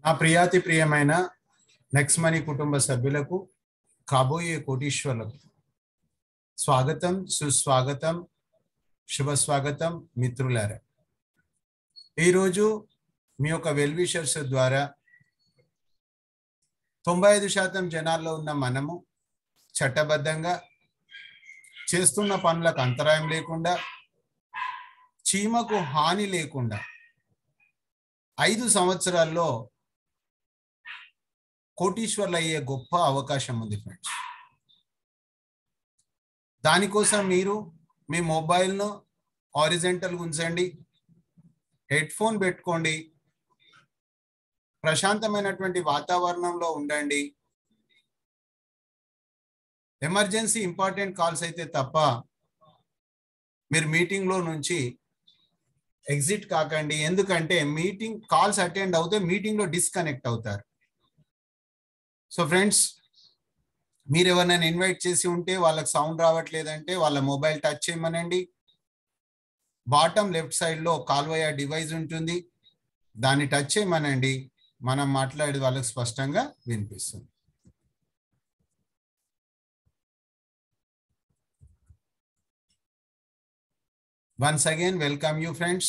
నా ప్రియాతి ప్రియమైన next money కుటుంబ సభ్యులకు కాబోయే కోటీశ్వర్లకు స్వాగతం సుస్వాగతం శుభ స్వాగతం మిత్రులారా ఈరోజు మీ యొక్క వెల్విషర్స్ ద్వారా తొంభై ఐదు శాతం జనాల్లో ఉన్న మనము చట్టబద్ధంగా చేస్తున్న పనులకు అంతరాయం లేకుండా చీమకు హాని లేకుండా ఐదు సంవత్సరాల్లో కోటీశ్వర్లు అయ్యే గొప్ప అవకాశం ఉంది ఫ్రెండ్స్ దానికోసం మీరు మీ మొబైల్ను ఆరిజెంటల్ ఉంచండి హెడ్ ఫోన్ పెట్టుకోండి ప్రశాంతమైనటువంటి వాతావరణంలో ఉండండి ఎమర్జెన్సీ ఇంపార్టెంట్ కాల్స్ అయితే తప్ప మీరు మీటింగ్లో నుంచి ఎగ్జిట్ కాకండి ఎందుకంటే మీటింగ్ కాల్స్ అటెండ్ అవుతే మీటింగ్లో డిస్కనెక్ట్ అవుతారు సో ఫ్రెండ్స్ మీరు ఎవరినైనా ఇన్వైట్ చేసి ఉంటే వాళ్ళకి సౌండ్ రావట్లేదంటే వాళ్ళ మొబైల్ టచ్ చేయమనండి బాటమ్ లెఫ్ట్ సైడ్లో కాల్వయ డివైస్ ఉంటుంది దాన్ని టచ్ చేయమనండి మనం మాట్లాడేది వాళ్ళకి స్పష్టంగా వినిపిస్తుంది once again welcome you friends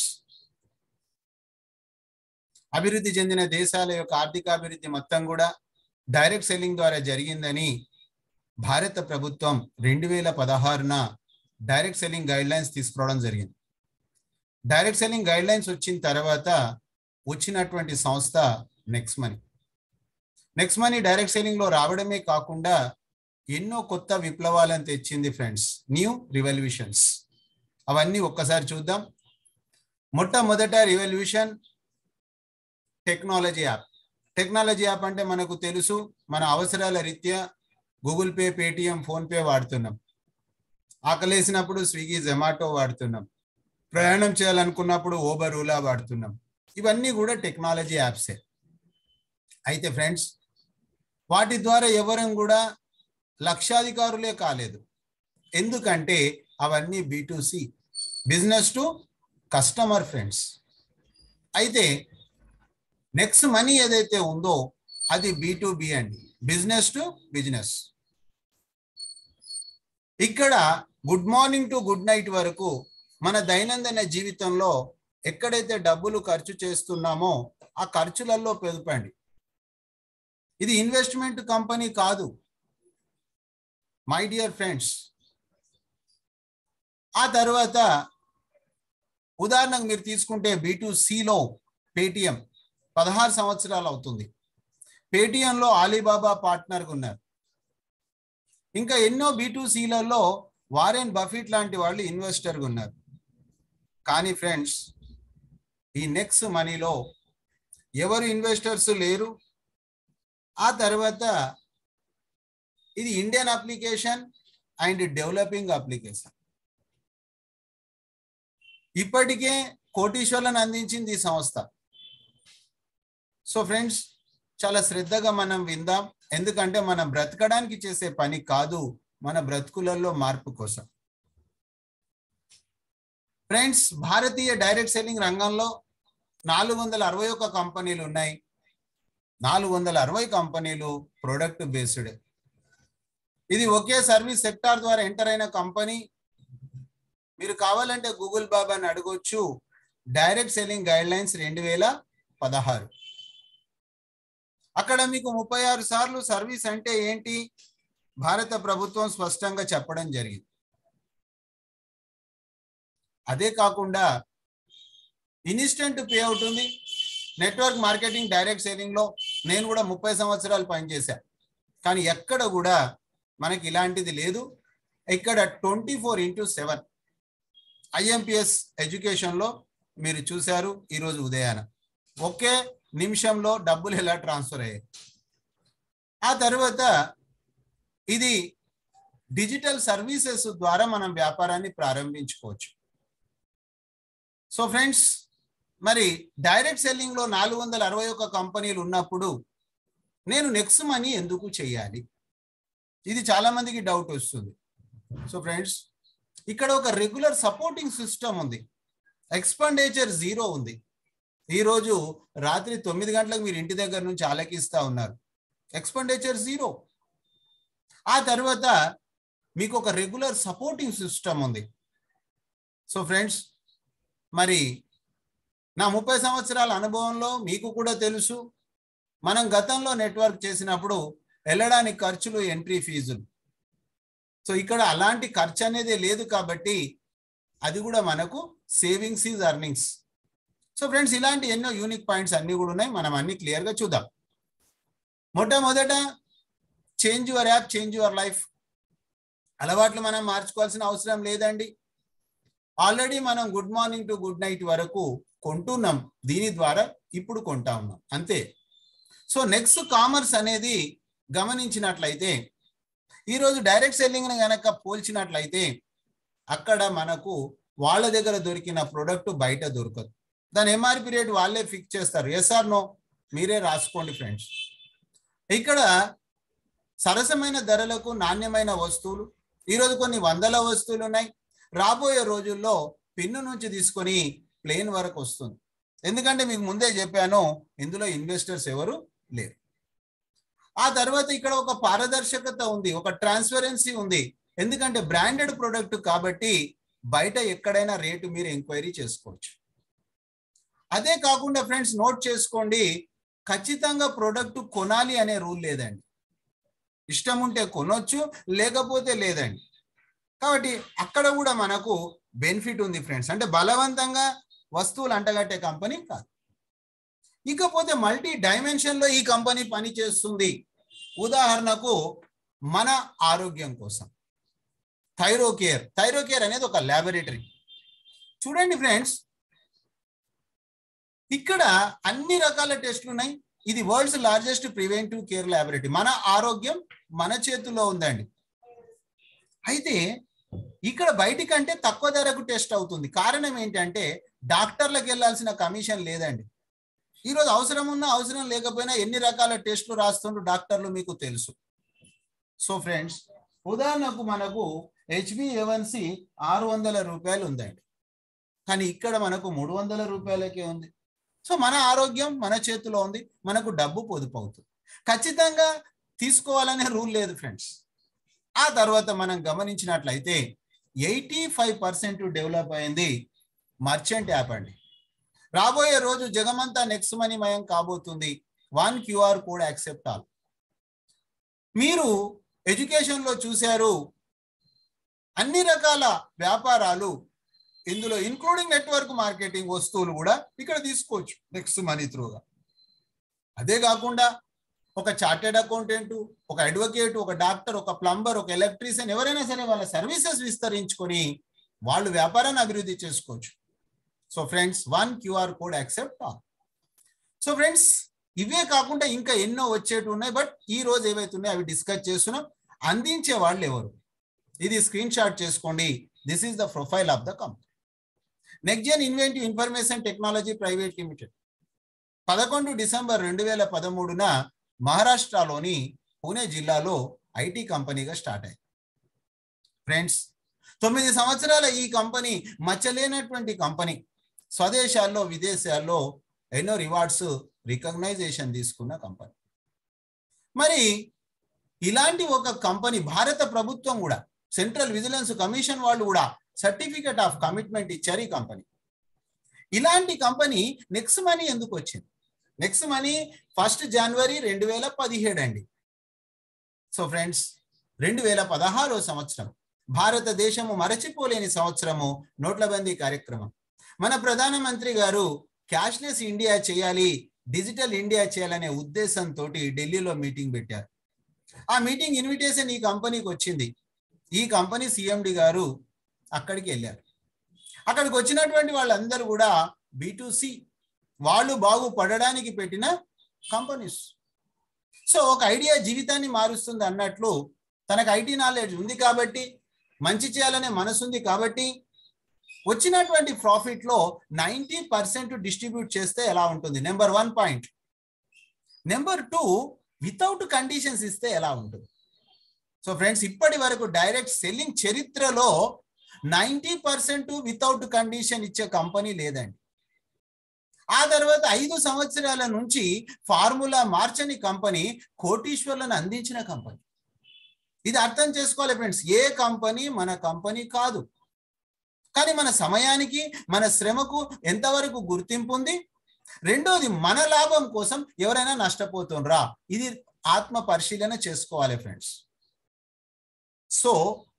అభివృద్ధి చెందిన దేశాల యొక్క ఆర్థికాభివృద్ధి మొత్తం కూడా డైరెక్ట్ సెల్లింగ్ ద్వారా జరిగిందని భారత ప్రభుత్వం రెండు వేల పదహారున డైరెక్ట్ సెల్లింగ్ గైడ్ లైన్స్ తీసుకురావడం జరిగింది డైరెక్ట్ సెల్లింగ్ గైడ్ లైన్స్ వచ్చిన తర్వాత వచ్చినటువంటి సంస్థ next money next money direct selling లో రావడమే కాకుండా ఎన్నో కొత్త విప్లవాలను తెచ్చింది ఫ్రెండ్స్ న్యూ రివల్యూషన్స్ అవన్నీ ఒక్కసారి చూద్దాం మొట్టమొదట revolution technology app technology app అంటే మనకు తెలుసు మన అవసరాల రీత్యా గూగుల్ పే పేటిఎం ఫోన్పే వాడుతున్నాం ఆకలేసినప్పుడు స్విగ్గీ జొమాటో వాడుతున్నాం ప్రయాణం చేయాలనుకున్నప్పుడు ఓబర్ ఓలా వాడుతున్నాం ఇవన్నీ కూడా టెక్నాలజీ యాప్సే అయితే ఫ్రెండ్స్ వాటి ద్వారా ఎవరం కూడా లక్షాధికారులే కాలేదు ఎందుకంటే అవన్నీ B business to customer friends అయితే నెక్స్ట్ మనీ ఏదైతే ఉందో అది బి టు బి అండి బిజినెస్ టు బిజినెస్ ఇక్కడ good morning to good night వరకు మన దైనందిన జీవితంలో ఎక్కడైతే డబ్బులు ఖర్చు చేస్తున్నామో ఆ ఖర్చులలో పెదుపండి ఇది ఇన్వెస్ట్మెంట్ కంపెనీ కాదు మై డియర్ ఫ్రెండ్స్ ఆ తర్వాత ఉదాహరణకు మీరు తీసుకుంటే బి టు సిలో పేటిఎం పదహారు సంవత్సరాలు అవుతుంది పేటిఎంలో ఆలీబాబా పార్ట్నర్గా ఉన్నారు ఇంకా ఎన్నో బి టు సిలలో వారెన్ బఫిట్ లాంటి వాళ్ళు ఇన్వెస్టర్గా ఉన్నారు కానీ ఫ్రెండ్స్ ఈ నెక్స్ట్ మనీలో ఎవరు ఇన్వెస్టర్స్ లేరు ఆ తర్వాత ఇది Indian application and developing application ఇప్పటికే కోటీశ్వర్లను అందించింది ఈ సంస్థ సో ఫ్రెండ్స్ చాలా శ్రద్ధగా మనం విందాం ఎందుకంటే మనం బ్రతకడానికి చేసే పని కాదు మన బ్రతుకులలో మార్పు కోసం ఫ్రెండ్స్ భారతీయ డైరెక్ట్ సెల్లింగ్ రంగంలో నాలుగు వందల అరవై ఒక్క కంపెనీలు ఉన్నాయి నాలుగు వందల అరవై కంపెనీలు ప్రొడక్ట్ బేస్డ్ ఇది ఒకే సర్వీస్ సెక్టార్ ద్వారా ఎంటర్ అయిన కంపెనీ మీరు కావాలంటే గూగుల్ బాబాని అడగొచ్చు డైరెక్ట్ సెల్లింగ్ గైడ్ లైన్స్ రెండు వేల పదహారు అక్కడ మీకు ముప్పై ఆరు సార్లు సర్వీస్ అంటే ఏంటి భారత ప్రభుత్వం స్పష్టంగా చెప్పడం జరిగింది అదే కాకుండా ఇన్స్టెంట్ పే అవుట్ ఉంది నెట్వర్క్ మార్కెటింగ్ డైరెక్ట్ సెల్లింగ్ లో నేను కూడా ముప్పై సంవత్సరాలు పనిచేశాను కానీ ఎక్కడ కూడా మనకి ఇలాంటిది లేదు ఇక్కడ twenty four into seven IMPS ఎడ్యుకేషన్లో మీరు చూశారు ఈరోజు ఉదయాన ఒకే నిమిషంలో డబ్బులు ఎలా ట్రాన్స్ఫర్ అయ్యాయి ఆ తర్వాత ఇది డిజిటల్ సర్వీసెస్ ద్వారా మనం వ్యాపారాన్ని ప్రారంభించుకోవచ్చు సో ఫ్రెండ్స్ మరి డైరెక్ట్ సెల్లింగ్లో నాలుగు వందల అరవై ఒక్క కంపెనీలు ఉన్నప్పుడు నేను నెక్స్ట్ మనీ ఎందుకు చేయాలి ఇది చాలా మందికి డౌట్ వస్తుంది సో ఫ్రెండ్స్ ఇక్కడ ఒక రెగ్యులర్ సపోర్టింగ్ సిస్టమ్ ఉంది ఎక్స్పెండిచర్ జీరో ఉంది ఈరోజు రాత్రి తొమ్మిది గంటలకు మీరు ఇంటి దగ్గర నుంచి ఆలకిస్తా ఉన్నారు ఎక్స్పెండిచర్ జీరో ఆ తర్వాత మీకు ఒక రెగ్యులర్ సపోర్టింగ్ సిస్టమ్ ఉంది సో ఫ్రెండ్స్ మరి నా ముప్పై సంవత్సరాల అనుభవంలో మీకు కూడా తెలుసు మనం గతంలో నెట్వర్క్ చేసినప్పుడు వెళ్ళడానికి ఖర్చులు ఎంట్రీ ఫీజులు సో ఇక్కడ అలాంటి ఖర్చు అనేది లేదు కాబట్టి అది కూడా మనకు savings is earnings so friends ఇలాంటి ఎన్నో యూనిక్ పాయింట్స్ అన్ని కూడా ఉన్నాయి మనం అన్ని క్లియర్గా చూద్దాం మొట్టమొదట change your app change your life అలవాట్లు మనం మార్చుకోవాల్సిన అవసరం లేదండి ఆల్రెడీ మనం good morning to good night వరకు కొంటున్నాం దీని ద్వారా ఇప్పుడు కొంటా ఉన్నాం అంతే సో నెక్స్ట్ కామర్స్ అనేది గమనించినట్లయితే ఈరోజు డైరెక్ట్ సెల్లింగ్ని కనుక పోల్చినట్లయితే అక్కడ మనకు వాళ్ళ దగ్గర దొరికిన ప్రోడక్ట్ బయట దొరకదు దాని ఎంఆర్పి రేట్ వాళ్ళే ఫిక్స్ చేస్తారు ఎస్ఆర్ నో మీరే రాసుకోండి ఫ్రెండ్స్ ఇక్కడ సరసమైన ధరలకు నాణ్యమైన వస్తువులు ఈరోజు కొన్ని వందల వస్తువులు ఉన్నాయి రాబోయే రోజుల్లో పిన్ను నుంచి తీసుకొని ప్లేన్ వరకు వస్తుంది ఎందుకంటే మీకు ముందే చెప్పాను ఇందులో ఇన్వెస్టర్స్ ఎవరు లేరు ఆ తర్వాత ఇక్కడ ఒక పారదర్శకత ఉంది ఒక ట్రాన్స్పరెన్సీ ఉంది ఎందుకంటే బ్రాండెడ్ ప్రొడక్ట్ కాబట్టి బయట ఎక్కడైనా రేటు మీరు ఎంక్వైరీ చేసుకోవచ్చు అదే కాకుండా ఫ్రెండ్స్ నోట్ చేసుకోండి ఖచ్చితంగా ప్రోడక్ట్ కొనాలి అనే రూల్ లేదండి ఇష్టం ఉంటే కొనొచ్చు లేకపోతే లేదండి కాబట్టి అక్కడ కూడా మనకు బెనిఫిట్ ఉంది ఫ్రెండ్స్ అంటే బలవంతంగా వస్తువులు అంటగట్టే కంపెనీ కాదు ఇకపోతే మల్టీ డైమెన్షన్లో ఈ కంపెనీ పని చేస్తుంది ఉదాహరణకు మన ఆరోగ్యం కోసం థైరోకేర్ థైరోకేర్ అనేది ఒక ల్యాబొరేటరీ చూడండి ఫ్రెండ్స్ ఇక్కడ అన్ని రకాల టెస్టులు ఉన్నాయి ఇది world's largest preventive care laboratory మన ఆరోగ్యం మన చేతుల్లో ఉందండి అయితే ఇక్కడ బయటి కంటే తక్కువ ధరకు టెస్ట్ అవుతుంది కారణం ఏంటంటే డాక్టర్లకు వెళ్ళాల్సిన కమిషన్ లేదండి ఈరోజు అవసరం ఉన్నా అవసరం లేకపోయినా ఎన్ని రకాల టెస్టులు రాస్తుండ్రు డాక్టర్లు మీకు తెలుసు సో ఫ్రెండ్స్ ఉదాహరణకు మనకు హెచ్బిఏవన్సి ఆరు వందల రూపాయలు ఉందండి కానీ ఇక్కడ మనకు మూడు వందల రూపాయలకే ఉంది సో మన ఆరోగ్యం మన చేతిలో ఉంది మనకు డబ్బు పొదుపు అవుతుంది ఖచ్చితంగా తీసుకోవాలనే రూల్ లేదు ఫ్రెండ్స్ ఆ తర్వాత మనం గమనించినట్లయితే ఎయిటీ ఫైవ్ పర్సెంట్ డెవలప్ అయింది మర్చెంట్ యాప్ అండి రాబోయే రోజు జగమంతా నెక్స్ట్ మనీ మయం కాబోతుంది one QR code accept all మీరు ఎడ్యుకేషన్లో చూశారు అన్ని రకాల వ్యాపారాలు ఇందులో ఇన్క్లూడింగ్ నెట్వర్క్ మార్కెటింగ్ వస్తువులు కూడా ఇక్కడ తీసుకోవచ్చు నెక్స్ట్ మనీ త్రూగా అదే కాకుండా ఒక చార్టెడ్ అకౌంటెంట్ ఒక అడ్వకేట్ ఒక డాక్టర్ ఒక ప్లంబర్ ఒక ఎలక్ట్రీషియన్ ఎవరైనా సరే వాళ్ళ సర్వీసెస్ విస్తరించుకొని వాళ్ళు వ్యాపారాన్ని అభివృద్ధి చేసుకోవచ్చు so friends one QR code accept all so friends ఇవే కాకుండా ఇంకా ఎన్నో వచ్చేటి ఉన్నాయి బట్ ఈ రోజు ఏవైతే ఉన్నాయో అవి డిస్కస్ చేస్తున్నాం అందించే వాళ్ళు ఎవరు ఇది స్క్రీన్ షాట్ చేసుకోండి this is the profile of the company next gen inventive information technology private limited పదకొండు డిసెంబర్ రెండు వేల పదమూడున మహారాష్ట్రలోని పూణే జిల్లాలో ఐటీ కంపెనీగా స్టార్ట్ అయింది ఫ్రెండ్స్ తొమ్మిది సంవత్సరాల ఈ కంపెనీ మచ్చలేనటువంటి కంపెనీ స్వదేశాల్లో విదేశాల్లో ఎన్నో రివార్డ్స్ రికగ్నైజేషన్ తీసుకున్న కంపెనీ మరి ఇలాంటి ఒక కంపెనీ భారత ప్రభుత్వం కూడా సెంట్రల్ విజిలెన్స్ కమిషన్ వాళ్ళు కూడా సర్టిఫికెట్ ఆఫ్ కమిట్మెంట్ ఇచ్చారు ఈ కంపెనీ ఇలాంటి కంపెనీ నెక్స్ట్ మనీ ఎందుకు వచ్చింది నెక్స్ట్ మనీ ఫస్ట్ జనవరి రెండు వేల పదిహేడు అండి సో ఫ్రెండ్స్ రెండు వేల పదహారో సంవత్సరం భారతదేశము మరచిపోలేని సంవత్సరము నోట్లబందీ కార్యక్రమం మన ప్రధానమంత్రి గారు క్యాష్లెస్ ఇండియా చేయాలి డిజిటల్ ఇండియా చేయాలనే ఉద్దేశంతో ఢిల్లీలో మీటింగ్ పెట్టారు ఆ మీటింగ్ ఇన్విటేషన్ ఈ కంపెనీకి వచ్చింది ఈ కంపెనీ సిఎండి గారు అక్కడికి వెళ్ళారు అక్కడికి వచ్చినటువంటి వాళ్ళందరూ కూడా బీటూసి వాళ్ళు బాగుపడడానికి పెట్టిన కంపెనీస్ సో ఒక ఐడియా జీవితాన్ని మారుస్తుంది అన్నట్లు తనకు ఐటీ నాలెడ్జ్ ఉంది కాబట్టి మంచి చేయాలనే మనసు ఉంది కాబట్టి వచ్చినటువంటి ప్రాఫిట్ లో నైంటీ పర్సెంట్ డిస్ట్రిబ్యూట్ చేస్తే ఎలా ఉంటుంది number one point number two without conditions ఇస్తే ఎలా ఉంటుంది సో ఫ్రెండ్స్ ఇప్పటి వరకు డైరెక్ట్ సెల్లింగ్ చరిత్రలో నైంటీ పర్సెంట్ వితౌట్ కండిషన్ ఇచ్చే కంపెనీ లేదండి ఆ తర్వాత ఐదు సంవత్సరాల నుంచి ఫార్ములా మార్చని కంపెనీ కోటీశ్వర్లను అందించిన కంపెనీ ఇది అర్థం చేసుకోవాలి ఫ్రెండ్స్ ఏ కంపెనీ మన కంపెనీ కాదు కానీ మన సమయానికి మన శ్రమకు ఎంతవరకు గుర్తింపు ఉంది రెండోది మన లాభం కోసం ఎవరైనా నష్టపోతుండ్రా ఇది ఆత్మ పరిశీలన చేసుకోవాలి ఫ్రెండ్స్ సో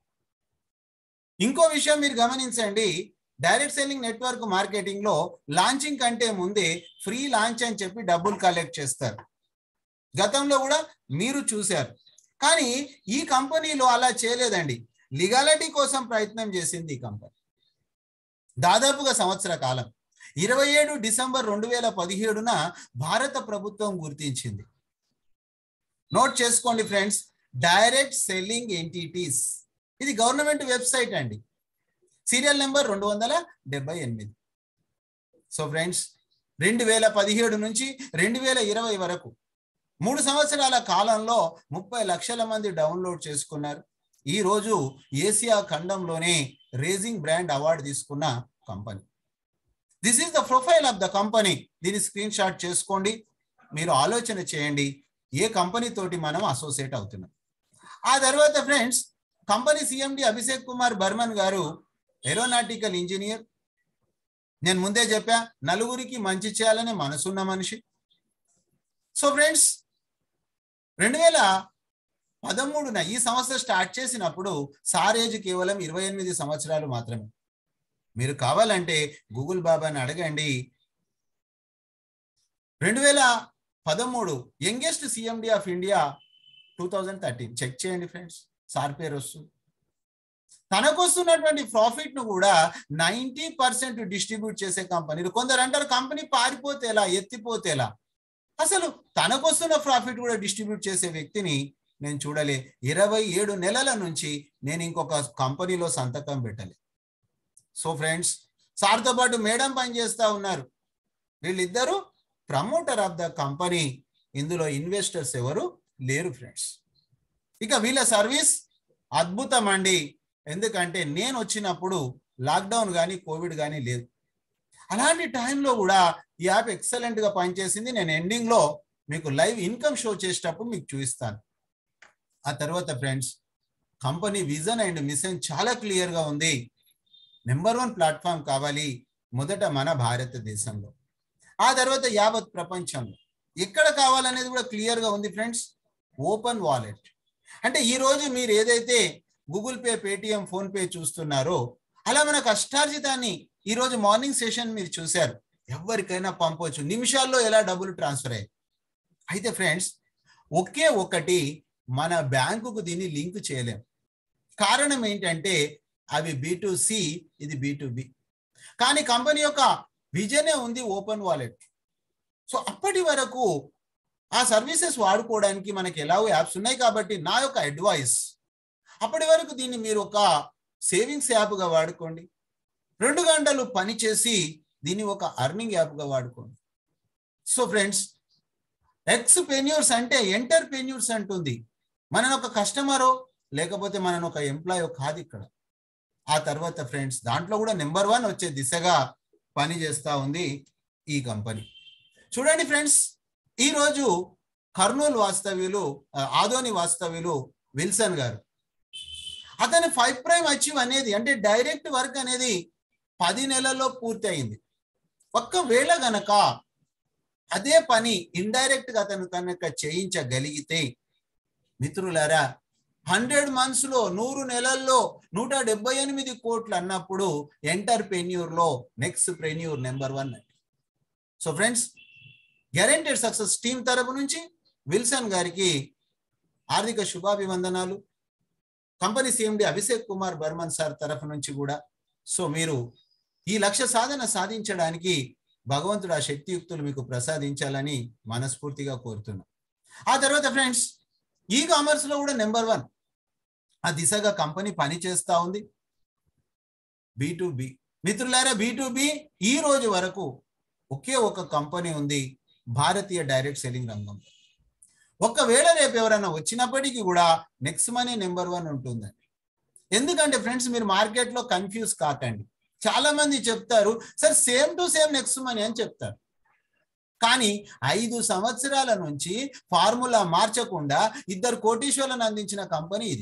ఇంకో విషయం మీరు గమనించండి డైరెక్ట్ సెల్లింగ్ నెట్వర్క్ మార్కెటింగ్ లో లాంచింగ్ కంటే ముందే ఫ్రీ లాంచ్ అని చెప్పి డబ్బులు కలెక్ట్ చేస్తారు గతంలో కూడా మీరు చూశారు కానీ ఈ కంపెనీలో అలా చేయలేదండి లీగాలిటీ కోసం ప్రయత్నం చేసింది ఈ కంపెనీ దాదాపుగా సంవత్సర కాలం ఇరవై ఏడు డిసెంబర్ రెండు వేల పదిహేడున భారత ప్రభుత్వం గుర్తించింది నోట్ చేసుకోండి ఫ్రెండ్స్ డైరెక్ట్ సెల్లింగ్ ఎంటిటీస్ ఇది గవర్నమెంట్ వెబ్సైట్ అండి సీరియల్ నెంబర్ రెండు వందల డెబ్బై ఎనిమిది సో ఫ్రెండ్స్ రెండు వేల పదిహేడు నుంచి రెండు వేల ఇరవై వరకు మూడు సంవత్సరాల కాలంలో ముప్పై లక్షల మంది డౌన్లోడ్ చేసుకున్నారు ఈ రోజు ఏసియా ఖండంలోనే రేజింగ్ బ్రాండ్ అవార్డు తీసుకున్న company this is the profile of the company దీన్ని స్క్రీన్ షాట్ చేసుకోండి మీరు ఆలోచన చేయండి ఏ కంపెనీ తోటి మనం అసోసియేట్ అవుతున్నాం ఆ తర్వాత friends company CMD Abhishek Kumar Barman గారు ఏరోనాటికల్ ఇంజనీర్ నేను ముందే చెప్పా నలుగురికి మంచి చేయాలనే మనసున్న మనిషి సో ఫ్రెండ్స్ రెండు వేల పదమూడున ఈ సంవత్సరం స్టార్ట్ చేసినప్పుడు సార్ ఏజ్ కేవలం ఇరవై ఎనిమిది సంవత్సరాలు మాత్రమే మీరు కావాలంటే గూగుల్ బాబాని అడగండి రెండు వేల పదమూడు youngest CMD of India two thousand thirteen check చేయండి ఫ్రెండ్స్ సార్ పేరు వస్తుంది తనకు వస్తున్నటువంటి ప్రాఫిట్ ను కూడా నైంటీ పర్సెంట్ డిస్ట్రిబ్యూట్ చేసే కంపెనీలు కొందరు అంటారు కంపెనీ పారిపోతే ఎలా ఎత్తిపోతే ఎలా అసలు తనకు వస్తున్న ప్రాఫిట్ కూడా డిస్ట్రిబ్యూట్ చేసే వ్యక్తిని నేను చూడలే ఇరవై ఏడు నెలల నుంచి నేను ఇంకొక కంపెనీలో సంతకం పెట్టలే సో ఫ్రెండ్స్ సార్తో పాటు మేడం పనిచేస్తా ఉన్నారు వీళ్ళిద్దరూ ప్రమోటర్ ఆఫ్ ద కంపెనీ ఇందులో ఇన్వెస్టర్స్ ఎవరు లేరు ఫ్రెండ్స్ ఇక వీళ్ళ సర్వీస్ అద్భుతం అండి ఎందుకంటే నేను వచ్చినప్పుడు లాక్డౌన్ కానీ కోవిడ్ కానీ లేదు అలాంటి టైంలో కూడా ఈ యాప్ ఎక్సలెంట్ గా పనిచేసింది నేను ఎండింగ్ లో మీకు లైవ్ ఇన్కమ్ షో చేసేటప్పుడు మీకు చూపిస్తాను ఆ తర్వాత friends company vision and mission చాలా క్లియర్ గా ఉంది నెంబర్ వన్ ప్లాట్ఫామ్ కావాలి మొదట మన భారతదేశంలో ఆ తర్వాత యావత్ ప్రపంచంలో ఎక్కడ కావాలనేది కూడా క్లియర్ గా ఉంది ఫ్రెండ్స్ ఓపెన్ వాలెట్ అంటే ఈ రోజు మీరు ఏదైతే Google Pay Paytm PhonePe చూస్తున్నారో అలా మన కష్టార్జితాన్ని ఈ రోజు మార్నింగ్ సెషన్ మీరు చూశారు ఎవరికైనా పంపవచ్చు నిమిషాల్లో ఎలా డబ్బులు ట్రాన్స్ఫర్ అయ్యాయి అయితే ఫ్రెండ్స్ ఒకే ఒకటి మన బ్యాంకుకు దీన్ని లింక్ చేయలేం కారణం ఏంటంటే అవి బి టు సి ఇది బి టు బి కానీ కంపెనీ యొక్క విజనే ఉంది ఓపెన్ వాలెట్ సో అప్పటి వరకు ఆ సర్వీసెస్ వాడుకోవడానికి మనకి ఎలాగో యాప్స్ ఉన్నాయి కాబట్టి నా యొక్క అడ్వైస్ అప్పటి వరకు దీన్ని మీరు ఒక సేవింగ్స్ యాప్గా వాడుకోండి రెండు గంటలు పని చేసి దీన్ని ఒక అర్నింగ్ యాప్గా వాడుకోండి సో ఫ్రెండ్స్ ఎక్స్ పెన్యూర్స్ అంటే ఎంటర్ పెన్యూర్స్ అంటుంది మన ఒక కస్టమరో లేకపోతే మన ఒక ఎంప్లాయో కాదు ఇక్కడ ఆ తర్వాత ఫ్రెండ్స్ దాంట్లో కూడా నెంబర్ వన్ వచ్చే దిశగా పని చేస్తూ ఉంది ఈ కంపెనీ చూడండి ఫ్రెండ్స్ ఈరోజు కర్నూలు వాస్తవ్యులు ఆదోని వాస్తవ్యులు విల్సన్ గారు అతని ఫైవ్ ప్రైమ్ అచీవ్ అనేది అంటే డైరెక్ట్ వర్క్ అనేది పది నెలల్లో పూర్తి అయింది ఒక్కవేళ గనక అదే పని ఇండైరెక్ట్ గా అతను కనుక చేయించగలిగితే మిత్రులారా హండ్రెడ్ మంత్స్ లో నూరు నెలల్లో నూట డెబ్బై ఎనిమిది కోట్లు అన్నప్పుడు ఎంటర్ప్రెన్యూర్ లో next preneur number one so friends guaranteed success team తరపు నుంచి విల్సన్ గారికి ఆర్థిక శుభాభివందనాలు company CMD Abhishek Kumar Barman sir తరఫు నుంచి కూడా సో మీరు ఈ లక్ష్య సాధన సాధించడానికి భగవంతుడు ఆ శక్తియుక్తులు మీకు ప్రసాదించాలని మనస్ఫూర్తిగా కోరుతున్నాం ఆ తర్వాత ఫ్రెండ్స్ ఈ కామర్స్ లో కూడా నెంబర్ వన్ ఆ దిశగా కంపెనీ పని చేస్తా ఉంది బి టు బి మిత్రులారా బి టు బి ఈ రోజు వరకు ఒకే ఒక కంపెనీ ఉంది భారతీయ డైరెక్ట్ సెల్లింగ్ రంగంలో ఒకవేళ రేపు ఎవరైనా వచ్చినప్పటికీ కూడా నెక్స్ట్ మనీ నెంబర్ వన్ ఉంటుందండి ఎందుకంటే ఫ్రెండ్స్ మీరు మార్కెట్లో కన్ఫ్యూజ్ కాకండి చాలా మంది చెప్తారు sir same to same next money అని చెప్తారు కానీ ఐదు సంవత్సరాల నుంచి ఫార్ములా మార్చకుండా ఇద్దరు కోటీశ్వర్లను అందించిన కంపెనీ ఇది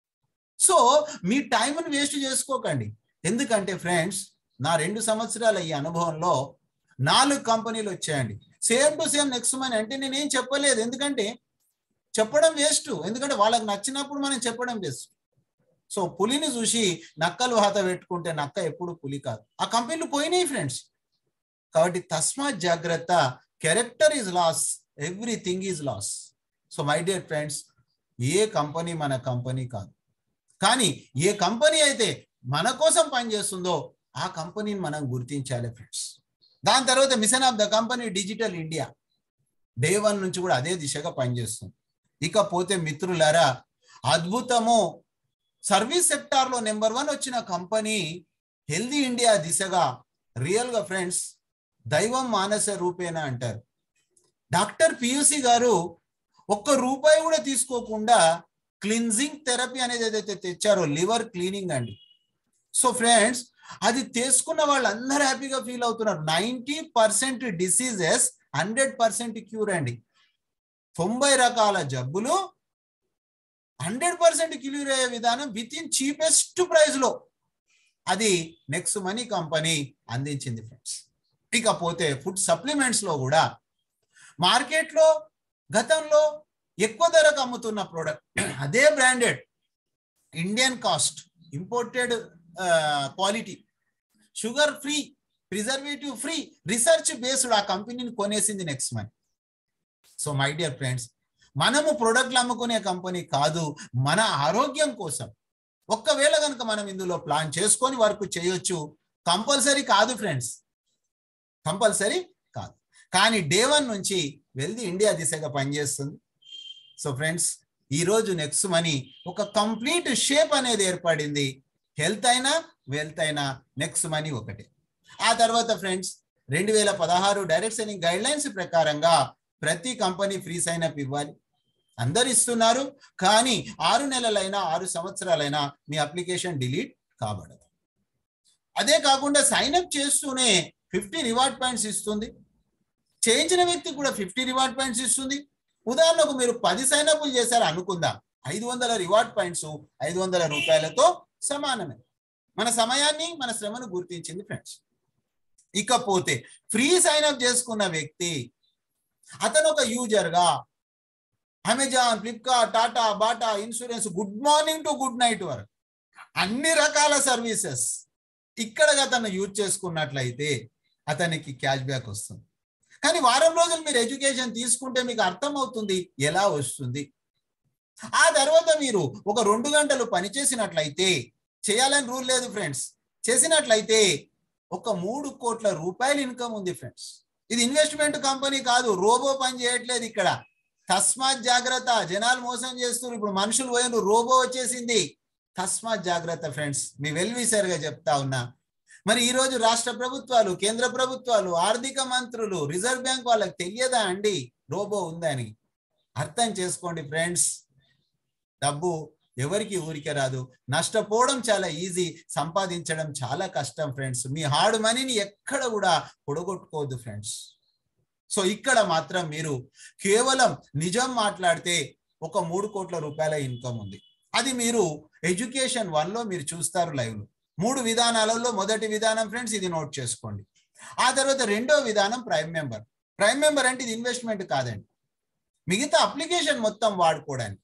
సో మీ టైంని వేస్ట్ చేసుకోకండి ఎందుకంటే ఫ్రెండ్స్ నా రెండు సంవత్సరాల ఈ అనుభవంలో నాలుగు కంపెనీలు వచ్చాయండి same to same next money అంటే నేనేం చెప్పలేదు ఎందుకంటే చెప్పడం వేస్ట్ ఎందుకంటే వాళ్ళకి నచ్చినప్పుడు మనం చెప్పడం వేస్ట్ సో పులిని చూసి నక్కలు వాత పెట్టుకుంటే నక్క ఎప్పుడు పులి కాదు ఆ కంపెనీలు పోయినాయి ఫ్రెండ్స్ కాబట్టి తస్మాత్ జాగ్రత్త character is loss everything is loss so my dear friends ఏ కంపెనీ మన కంపెనీ కాదు కానీ ఏ కంపెనీ అయితే మన కోసం పనిచేస్తుందో ఆ కంపెనీని మనం గుర్తించాలి ఫ్రెండ్స్ దాని తర్వాత mission of the company digital India day one నుంచి కూడా అదే దిశగా పనిచేస్తుంది ఇకపోతే మిత్రులారా అద్భుతము సర్వీస్ సెక్టార్లో నెంబర్ వన్ వచ్చిన కంపెనీ హెల్దీ ఇండియా దిశగా రియల్గా ఫ్రెండ్స్ దైవం మానస రూపేణ అంటారు డాక్టర్ పియూసి గారు ఒక్క రూపాయి కూడా తీసుకోకుండా క్లిన్జింగ్ థెరపీ అనేది ఏదైతే తెచ్చారో లివర్ క్లీనింగ్ అండి సో ఫ్రెండ్స్ అది తీసుకున్న వాళ్ళందరూ హ్యాపీగా ఫీల్ అవుతున్నారు ninety percent diseases hundred percent cure అండి తొంభై రకాల జబ్బులు హండ్రెడ్ పర్సెంట్ క్యూర్ అయ్యే విధానం విత్ ఇన్ చీపెస్ట్ ప్రైస్ లో అది నెక్స్ట్ మనీ కంపెనీ అందించింది ఫ్రెండ్స్ ఇకపోతే ఫుడ్ సప్లిమెంట్స్ లో కూడా మార్కెట్లో గతంలో ఎక్కువ ధరకు అమ్ముతున్న ప్రోడక్ట్ అదే branded Indian cost imported quality sugar free preservative free research based ఆ కంపెనీని కొనేసింది next money so my dear friends మనము ప్రొడక్ట్లు అమ్ముకునే కంపెనీ కాదు మన ఆరోగ్యం కోసం ఒక్కవేళ కనుక మనం ఇందులో ప్లాన్ చేసుకొని వర్క్ చేయొచ్చు కంపల్సరీ కాదు ఫ్రెండ్స్ కంపల్సరీ కాదు కానీ డే వన్ నుంచి వెల్ది ఇండియా దిశగా పనిచేస్తుంది సో ఫ్రెండ్స్ ఈరోజు నెక్స్ట్ మనీ ఒక కంప్లీట్ షేప్ అనేది ఏర్పడింది హెల్త్ అయినా వెల్త్ అయినా నెక్స్ట్ మనీ ఒకటే ఆ తర్వాత ఫ్రెండ్స్ రెండు వేల పదహారు డైరెక్ట్ సెల్లింగ్ గైడ్ లైన్స్ ప్రకారంగా ప్రతి కంపెనీ ఫ్రీ సైన్ అప్ ఇవ్వాలి అందరు ఇస్తున్నారు కానీ ఆరు నెలలైనా ఆరు సంవత్సరాలైనా మీ అప్లికేషన్ డిలీట్ కాబడదు అదే కాకుండా సైన్ అప్ చేస్తూనే ఫిఫ్టీ రివార్డ్ పాయింట్స్ ఇస్తుంది చేయించిన వ్యక్తికి కూడా ఫిఫ్టీ రివార్డ్ పాయింట్స్ ఇస్తుంది ఉదాహరణకు మీరు పది సైన్ అప్లు చేశారు అనుకుందాం ఐదు వందల రివార్డ్ పాయింట్స్ ఐదు వందల రూపాయలతో సమానమే మన సమయాన్ని మన శ్రమను గుర్తించింది ఫ్రెండ్స్ ఇకపోతే ఫ్రీ సైన్ అప్ చేసుకున్న వ్యక్తి అతను ఒక యూజర్ గా Amazon Flipkart Tata Bata insurance good morning to good night వరకు అన్ని రకాల సర్వీసెస్ ఇక్కడ అతను యూజ్ చేసుకున్నట్లయితే అతనికి క్యాష్ బ్యాక్ వస్తుంది కానీ వారం రోజులు మీరు ఎడ్యుకేషన్ తీసుకుంటే మీకు అర్థమవుతుంది ఎలా వస్తుంది ఆ తర్వాత మీరు ఒక రెండు గంటలు పనిచేసినట్లయితే చేయాలని రూల్ లేదు ఫ్రెండ్స్ చేసినట్లయితే ఒక మూడు కోట్ల రూపాయల ఇన్కమ్ ఉంది ఫ్రెండ్స్ ఇది ఇన్వెస్ట్మెంట్ కంపెనీ కాదు రోబో పని చేయట్లేదు ఇక్కడ తస్మాత్ జాగ్రత్త జనాలు మోసం చేస్తున్నారు ఇప్పుడు మనుషులు పోయిన రోబో వచ్చేసింది తస్మాత్ జాగ్రత్త ఫ్రెండ్స్ మీ వెల్విసరిగా చెప్తా ఉన్నా మరి ఈ రోజు రాష్ట్ర ప్రభుత్వాలు కేంద్ర ప్రభుత్వాలు ఆర్థిక మంత్రులు రిజర్వ్ బ్యాంక్ వాళ్ళకి తెలియదా అండి రోబో ఉందని అర్థం చేసుకోండి ఫ్రెండ్స్ డబ్బు ఎవరికి ఊరికే రాదు నష్టపోవడం చాలా ఈజీ సంపాదించడం చాలా కష్టం ఫ్రెండ్స్ మీ హార్డ్ మనీని ఎక్కడ కూడా పొడగొట్టుకోవద్దు ఫ్రెండ్స్ సో ఇక్కడ మాత్రం మీరు కేవలం నిజం మాట్లాడితే ఒక మూడు కోట్ల రూపాయల ఇన్కమ్ ఉంది అది మీరు ఎడ్యుకేషన్ వన్ లో మీరు చూస్తారు లైవ్ లో మూడు విధానాలలో మొదటి విధానం ఫ్రెండ్స్ ఇది నోట్ చేసుకోండి ఆ తర్వాత రెండో విధానం ప్రైమ్ మెంబర్ ప్రైమ్ మెంబర్ అంటే ఇది ఇన్వెస్ట్మెంట్ కాదండి మిగతా అప్లికేషన్ మొత్తం వాడుకోవడానికి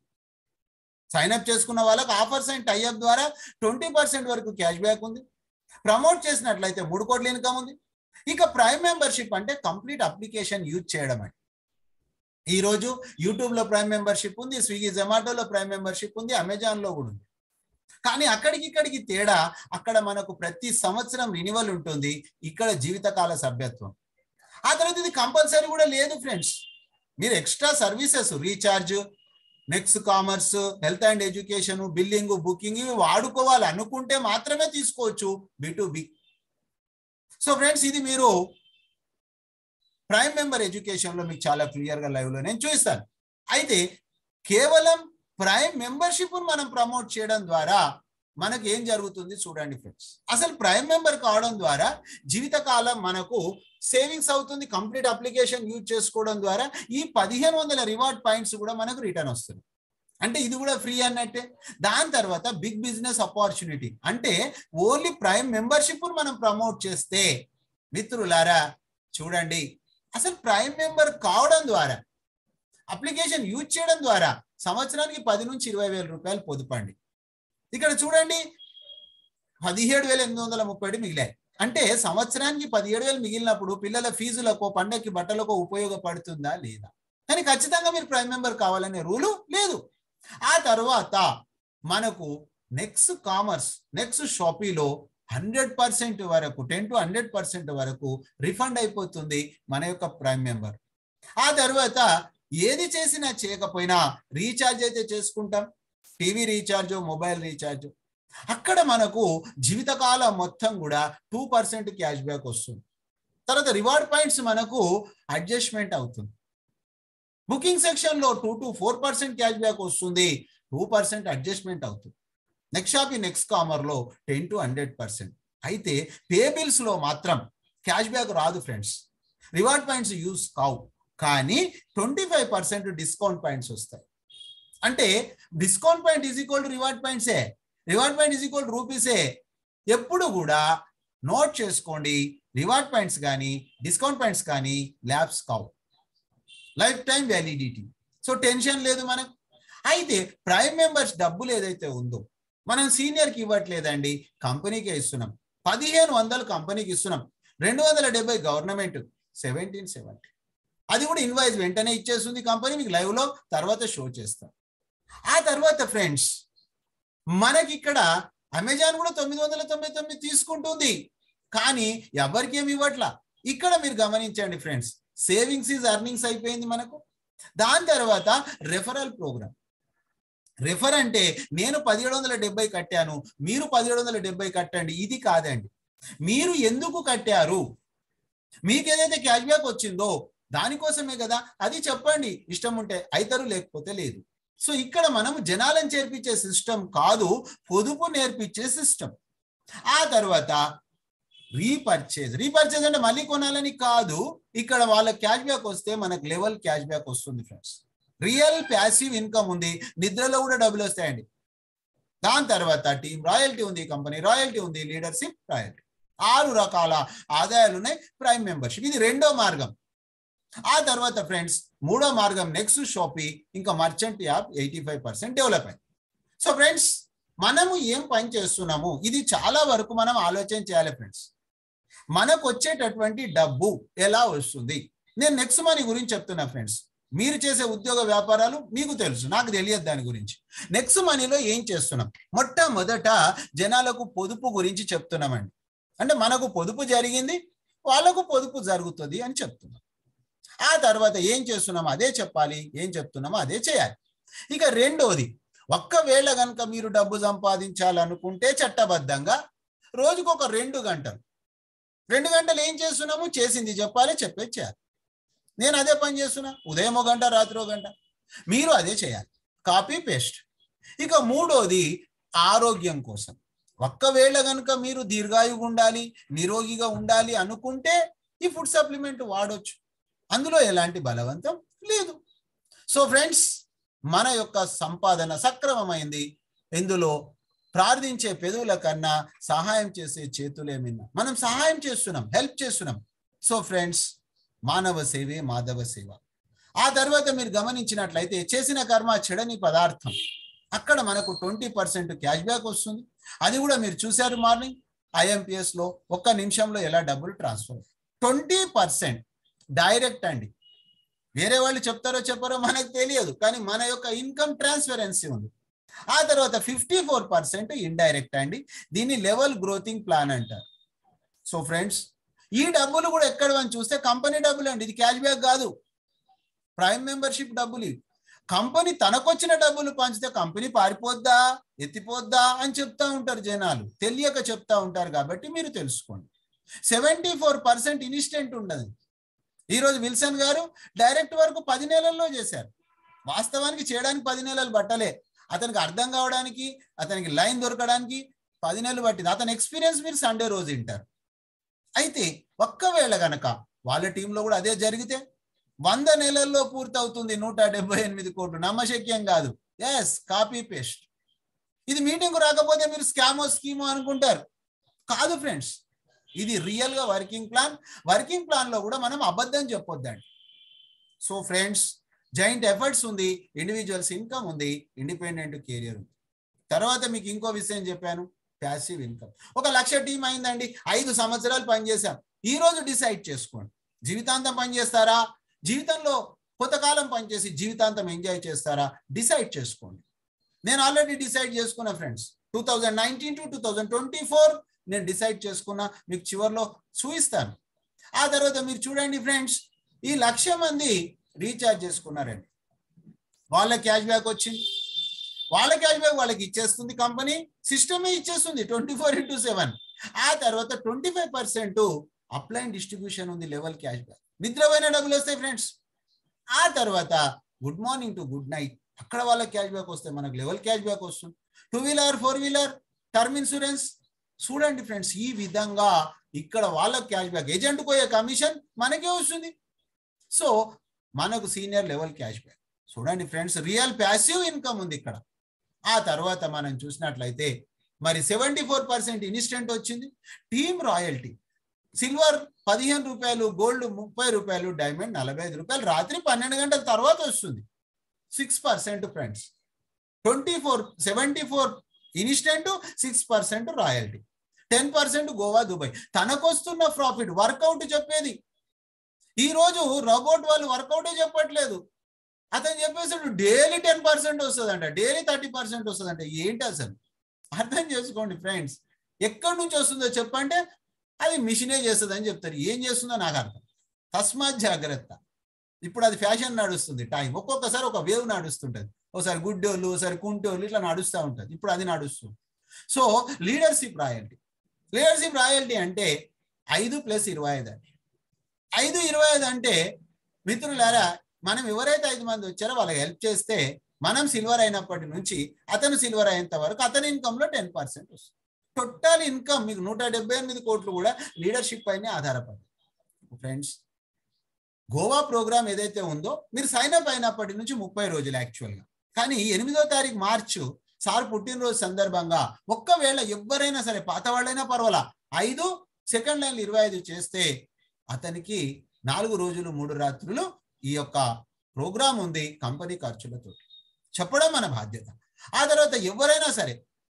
సైన్ అప్ చేసుకున్న వాళ్ళకి ఆఫర్స్ అండ్ టైఅప్ ద్వారా ట్వంటీ పర్సెంట్ వరకు క్యాష్ బ్యాక్ ఉంది ప్రమోట్ చేసినట్లయితే మూడు కోట్ల ఇన్కమ్ ఉంది ఇక ప్రైమ్ మెంబర్షిప్ అంటే కంప్లీట్ అప్లికేషన్ యూజ్ చేయడం అండి ఈ రోజు యూట్యూబ్ లో ప్రైమ్ మెంబర్షిప్ ఉంది స్విగ్గీ జొమాటోలో ప్రైమ్ మెంబర్షిప్ ఉంది అమెజాన్ లో కూడా ఉంది కానీ అక్కడికి ఇక్కడికి తేడా అక్కడ మనకు ప్రతి సంవత్సరం రినివల్ ఉంటుంది ఇక్కడ జీవితకాల సభ్యత్వం ఆ తర్వాత ఇది కంపల్సరీ కూడా లేదు ఫ్రెండ్స్ మీరు extra services recharge next commerce health and education billing booking ఇవి వాడుకోవాలి అనుకుంటే మాత్రమే తీసుకోవచ్చు B to B so friends ఇది మీరు ప్రైమ్ మెంబర్ ఎడ్యుకేషన్ లో మీకు చాలా క్లియర్ గా లైవ్ లో నేను చూపిస్తాను అయితే కేవలం ప్రైమ్ మెంబర్షిప్ మనం ప్రమోట్ చేయడం ద్వారా మనకు ఏం జరుగుతుంది చూడండి ఫ్రెండ్స్ అసలు ప్రైమ్ మెంబర్ కావడం ద్వారా జీవితకాలం మనకు సేవింగ్స్ అవుతుంది కంప్లీట్ అప్లికేషన్ యూజ్ చేసుకోవడం ద్వారా ఈ పదిహేను వందల రివార్డ్ పాయింట్స్ కూడా మనకు రిటర్న్ వస్తుంది అంటే ఇది కూడా ఫ్రీ అన్నట్టే దాని తర్వాత బిగ్ బిజినెస్ ఆపర్చునిటీ అంటే ఓన్లీ ప్రైమ్ మెంబర్షిప్ మనం ప్రమోట్ చేస్తే మిత్రులారా చూడండి అసలు ప్రైమ్ మెంబర్ కావడం ద్వారా అప్లికేషన్ యూజ్ చేయడం ద్వారా సంవత్సరానికి పది నుంచి ఇరవై వేల రూపాయలు పొదుపండి ఇక్కడ చూడండి పదిహేడు వేల ఎనిమిది వందల ముప్పై మిగిలాయి అంటే సంవత్సరానికి పదిహేడు వేలు మిగిలినప్పుడు పిల్లల ఫీజులకు పండగకి బట్టలకు ఉపయోగపడుతుందా లేదా కానీ ఖచ్చితంగా మీరు ప్రైమ్ మెంబర్ కావాలనే రూలు లేదు ఆ తర్వాత మనకు నెక్స్ట్ కామర్స్ నెక్స్ట్ షాపీలో హండ్రెడ్ పర్సెంట్ వరకు టెన్ టు హండ్రెడ్ పర్సెంట్ వరకు రిఫండ్ అయిపోతుంది మన యొక్క ప్రైమ్ మెంబర్ ఆ తర్వాత ఏది చేసినా చేయకపోయినా రీఛార్జ్ అయితే చేసుకుంటాం టీవీ రీఛార్జ్ మొబైల్ రీఛార్జ్ అక్కడ మనకు జీవితకాలం మొత్తం కూడా టూ పర్సెంట్ క్యాష్ బ్యాక్ వస్తుంది తర్వాత రివార్డ్ పాయింట్స్ మనకు అడ్జస్ట్మెంట్ అవుతుంది బుకింగ్ సెక్షన్ లో two to four percent cash back వస్తుంది టూ పర్సెంట్ అడ్జస్ట్మెంట్ అవుతుంది నెక్స్ట్ షాప్ నెక్స్ట్ కామర్ లో టెన్ టు హండ్రెడ్ పర్సెంట్ అయితే పే బిల్స్ లో మాత్రం క్యాష్ బ్యాక్ రాదు ఫ్రెండ్స్ రివార్డ్ పాయింట్స్ యూస్ కావు కానీ twenty five percent discount points వస్తాయి అంటే discount point is equal to reward పాయింట్సే రివార్డ్ పాయింట్ ఈజ్ ఈక్వల్ రూపీసే ఎప్పుడు కూడా నోట్ చేసుకోండి రివార్డ్ పాయింట్స్ కానీ డిస్కౌంట్ పాయింట్స్ కానీ ల్యాబ్స్ కావు life time validity so tension లేదు మనకు అయితే ప్రైమ్ మెంబర్స్ డబ్బులు ఏదైతే ఉందో మనం సీనియర్కి ఇవ్వట్లేదండి కంపెనీకే ఇస్తున్నాం పదిహేను వందలు కంపెనీకి ఇస్తున్నాం రెండు వందల డెబ్బై గవర్నమెంట్ సెవెంటీన్ సెవెంటీ అది కూడా ఇన్వాయిస్ వెంటనే ఇచ్చేస్తుంది కంపెనీ మీకు లైవ్ లో తర్వాత షో చేస్తాం ఆ తర్వాత ఫ్రెండ్స్ మనకి ఇక్కడ అమెజాన్ కూడా తొమ్మిది వందల తొంభై తొమ్మిది తీసుకుంటుంది కానీ ఎవరికి ఏమి ఇవ్వట్లా ఇక్కడ మీరు గమనించండి ఫ్రెండ్స్ సేవింగ్స్ ఈజ్ అర్నింగ్స్ అయిపోయింది మనకు దాని తర్వాత రెఫరల్ ప్రోగ్రామ్ రెఫర్ అంటే నేను పదిహేడు వందల డెబ్బై కట్టాను మీరు పదిహేడు వందల డెబ్బై కట్టండి ఇది కాదండి మీరు ఎందుకు కట్టారు మీకు ఏదైతే క్యాష్ బ్యాక్ వచ్చిందో దానికోసమే కదా అది చెప్పండి ఇష్టం ఉంటే అవుతారు లేకపోతే లేదు సో ఇక్కడ మనం జనాలను చేర్పించే సిస్టమ్ కాదు పొదుపు నేర్పించే సిస్టమ్ ఆ తర్వాత రీపర్చేజ్ రీపర్చేజ్ అంటే మళ్ళీ కొనాలని కాదు ఇక్కడ వాళ్ళ క్యాష్ బ్యాక్ వస్తే మనకు లెవెల్ క్యాష్ బ్యాక్ వస్తుంది ఫ్రెండ్స్ రియల్ ప్యాసివ్ ఇన్కమ్ ఉంది నిద్రలో కూడా డబ్బులు వస్తాయండి దాని తర్వాత టీమ్ రాయల్టీ ఉంది కంపెనీ రాయల్టీ ఉంది లీడర్షిప్ రాయల్టీ ఆరు రకాల ఆదాయాలు ఉన్నాయి ప్రైమ్ మెంబర్షిప్ ఇది రెండో మార్గం ఆ తర్వాత ఫ్రెండ్స్ మూడో మార్గం నెక్స్ట్ షాపీ ఇంకా merchant app eighty five percent develop అయింది సో ఫ్రెండ్స్ మనము ఏం పని చేస్తున్నాము ఇది చాలా వరకు మనం ఆలోచన చేయాలి ఫ్రెండ్స్ మనకు వచ్చేటటువంటి డబ్బు ఎలా వస్తుంది నేను నెక్స్ట్ మనీ గురించి చెప్తున్నా ఫ్రెండ్స్ మీరు చేసే ఉద్యోగ వ్యాపారాలు మీకు తెలుసు నాకు తెలియదు దాని గురించి నెక్స్ట్ మనీలో ఏం చేస్తున్నాం మొట్టమొదట జనాలకు పొదుపు గురించి చెప్తున్నామండి అంటే మనకు పొదుపు జరిగింది వాళ్ళకు పొదుపు జరుగుతుంది అని చెప్తున్నాం ఆ తర్వాత ఏం చేస్తున్నామో అదే చెప్పాలి ఏం చెప్తున్నామో అదే చేయాలి ఇక రెండోది ఒక్కవేళ కనుక మీరు డబ్బు సంపాదించాలనుకుంటే చట్టబద్ధంగా రోజుకు ఒక రెండు గంటలు రెండు గంటలు ఏం చేస్తున్నాము చేసింది చెప్పాలి చెప్పేది చేయాలి నేను అదే పని చేస్తున్నా ఉదయం ఒక గంట రాత్రి ఒక గంట మీరు అదే చేయాలి కాపీ పేస్ట్ ఇక మూడోది ఆరోగ్యం కోసం ఒక్కవేళ కనుక మీరు దీర్ఘాయుగా ఉండాలి నిరోగిగా ఉండాలి అనుకుంటే ఈ ఫుడ్ సప్లిమెంట్ వాడొచ్చు అందులో ఎలాంటి బలవంతం లేదు సో ఫ్రెండ్స్ మన యొక్క సంపాదన సక్రమమైంది ఇందులో ప్రార్థించే పెదవుల కన్నా సహాయం చేసే చేతులేమిన్నా మనం సహాయం చేస్తున్నాం హెల్ప్ చేస్తున్నాం సో ఫ్రెండ్స్ మానవ సేవే మాధవ సేవ ఆ తర్వాత మీరు గమనించినట్లయితే చేసిన కర్మ చెడని పదార్థం అక్కడ మనకు ట్వంటీ పర్సెంట్ క్యాష్ బ్యాక్ వస్తుంది అది కూడా మీరు చూశారు మార్నింగ్ ఐఎంపిఎస్ లో ఒక్క నిమిషంలో ఎలా డబ్బులు ట్రాన్స్ఫర్ ట్వంటీ పర్సెంట్ డైరెక్ట్ అండి వేరే వాళ్ళు చెప్తారో చెప్పారో మనకు తెలియదు కానీ మన యొక్క ఇన్కమ్ ట్రాన్స్పరెన్సీ ఉంది ఆ తర్వాత ఫిఫ్టీ ఫోర్ పర్సెంట్ ఇండైరెక్ట్ అండి దీన్ని లెవెల్ గ్రోతింగ్ ప్లాన్ అంటారు సో ఫ్రెండ్స్ ఈ డబ్బులు కూడా ఎక్కడ అని చూస్తే కంపెనీ డబ్బులు అండి ఇది క్యాష్ బ్యాక్ కాదు ప్రైమ్ మెంబర్షిప్ డబ్బులు ఇవి కంపెనీ తనకొచ్చిన డబ్బులు పంచితే కంపెనీ పారిపోద్దా ఎత్తిపోద్దా అని చెప్తా ఉంటారు జనాలు తెలియక చెప్తా ఉంటారు కాబట్టి మీరు తెలుసుకోండి సెవెంటీ ఫోర్ పర్సెంట్ ఇన్స్టెంట్ ఉండదు ఈరోజు విల్సన్ గారు డైరెక్ట్ వరకు పది నెలల్లో చేశారు వాస్తవానికి చేయడానికి పది నెలలు పట్టలే అతనికి అర్థం కావడానికి అతనికి లైన్ దొరకడానికి పది నెలలు పట్టింది అతని ఎక్స్పీరియన్స్ మీరు సండే రోజు వింటారు అయితే ఒక్కవేళ గనక వాళ్ళ టీంలో కూడా అదే జరిగితే వంద నెలల్లో పూర్తవుతుంది నూట డెబ్బై ఎనిమిది కోట్లు నమ్మశక్యం కాదు ఎస్ కాపీ పేస్ట్ ఇది మీటింగ్ రాకపోతే మీరు స్కామో స్కీమో అనుకుంటారు కాదు ఫ్రెండ్స్ ఇది రియల్ గా వర్కింగ్ ప్లాన్ వర్కింగ్ ప్లాన్ లో కూడా మనం అబద్ధం చెప్పొద్దండి సో ఫ్రెండ్స్ జాయింట్ ఎఫర్ట్స్ ఉంది ఇండివిజువల్స్ ఇన్కమ్ ఉంది ఇండిపెండెంట్ కెరియర్ ఉంది తర్వాత మీకు ఇంకో విషయం చెప్పాను ప్యాసివ్ ఇన్కమ్ ఒక లక్ష టీం అయిందండి ఐదు సంవత్సరాలు పనిచేశాం ఈ రోజు డిసైడ్ చేసుకోండి జీవితాంతం పనిచేస్తారా జీవితంలో కొంతకాలం పనిచేసి జీవితాంతం ఎంజాయ్ చేస్తారా డిసైడ్ చేసుకోండి నేను ఆల్రెడీ డిసైడ్ చేసుకున్నా friends two thousand nineteen to two thousand twenty four నేను డిసైడ్ చేసుకున్నా మీకు చివరిలో చూపిస్తాను ఆ తర్వాత మీరు చూడండి ఫ్రెండ్స్ ఈ లక్ష మంది రీఛార్జ్ చేసుకున్నారండి వాళ్ళ క్యాష్ బ్యాక్ వచ్చింది వాళ్ళ క్యాష్ బ్యాక్ వాళ్ళకి ఇచ్చేస్తుంది కంపెనీ సిస్టమే ఇచ్చేస్తుంది ట్వంటీ ఫోర్ ఇంటూ సెవెన్ ఆ తర్వాత twenty five percent upline distribution ఉంది లెవెల్ క్యాష్ బ్యాక్ నిద్రపోయిన డబ్బులు వస్తాయి ఫ్రెండ్స్ ఆ తర్వాత good morning to good night అక్కడ వాళ్ళ క్యాష్ బ్యాక్ వస్తే మనకు లెవెల్ క్యాష్ బ్యాక్ వస్తుంది two wheeler four wheeler term insurance చూడండి ఫ్రెండ్స్ ఈ విధంగా ఇక్కడ వాళ్ళకి క్యాష్ బ్యాక్ ఏజెంట్ పోయే కమిషన్ మనకే వస్తుంది సో మనకు సీనియర్ లెవెల్ క్యాష్ బ్యాక్ చూడండి ఫ్రెండ్స్ రియల్ ప్యాసివ్ ఇన్కమ్ ఉంది ఇక్కడ ఆ తర్వాత మనం చూసినట్లయితే మరి సెవెంటీ ఫోర్ పర్సెంట్ ఇన్స్టెంట్ వచ్చింది టీమ్ రాయల్టీ సిల్వర్ పదిహేను రూపాయలు గోల్డ్ ముప్పై రూపాయలు డైమండ్ నలభై ఐదు రూపాయలు రాత్రి పన్నెండు గంటల తర్వాత వస్తుంది six percent friends twenty four seventy four instant six percent royalty ten percent Goa Dubai తనకొస్తున్న ప్రాఫిట్ వర్కౌట్ చెప్పేది ఈ రోజు రోబోట్ వాళ్ళు వర్కౌటే చెప్పట్లేదు అతను చెప్పేసాడు డైలీ టెన్ పర్సెంట్ వస్తుందంట డైలీ థర్టీ పర్సెంట్ వస్తుందంట ఏంటి అసలు అర్థం చేసుకోండి ఫ్రెండ్స్ ఎక్కడి నుంచి వస్తుందో చెప్పంటే అది మిషనే చేస్తుంది అని చెప్తారు ఏం చేస్తుందో నాకు అర్థం తస్మాత్ జాగ్రత్త ఇప్పుడు అది ఫ్యాషన్ నడుస్తుంది టైం ఒక్కొక్కసారి ఒక వేవ్ నడుస్తుంటది ఒకసారి గుడ్డోళ్ళు ఒకసారి కుంటోళ్ళు ఇట్లా నడుస్తూ ఉంటుంది ఇప్పుడు అది నడుస్తుంది so leadership royalty leadership royalty అంటే ఐదు ప్లస్ ఇరవై ఐదు అండి ఐదు ఇరవై ఐదు అంటే మిత్రులారా మనం ఎవరైతే ఐదు మంది వచ్చారో వాళ్ళకి హెల్ప్ చేస్తే మనం సిల్వర్ అయినప్పటి నుంచి అతను సిల్వర్ అయ్యేంత వరకు అతని ఇన్కమ్ లో టెన్ పర్సెంట్ వస్తుంది టోటల్ ఇన్కమ్ మీకు నూట డెబ్బై ఎనిమిది కోట్లు కూడా లీడర్షిప్ పైనే ఆధారపడి ఫ్రెండ్స్ గోవా ప్రోగ్రామ్ ఏదైతే ఉందో మీరు సైన్ అప్ అయినప్పటి నుంచి ముప్పై రోజులు యాక్చువల్గా కానీ ఎనిమిదో తారీఖు మార్చు సార్ పుట్టినరోజు సందర్భంగా ఒక్కవేళ ఎవరైనా సరే పాత వాళ్ళైనా పర్వాలా ఐదు సెకండ్ లైన్ ఇరవై ఐదు చేస్తే అతనికి నాలుగు రోజులు మూడు రాత్రులు ఈ యొక్క ప్రోగ్రామ్ ఉంది కంపెనీ ఖర్చులతో చెప్పడం మన బాధ్యత ఆ తర్వాత ఎవరైనా సరే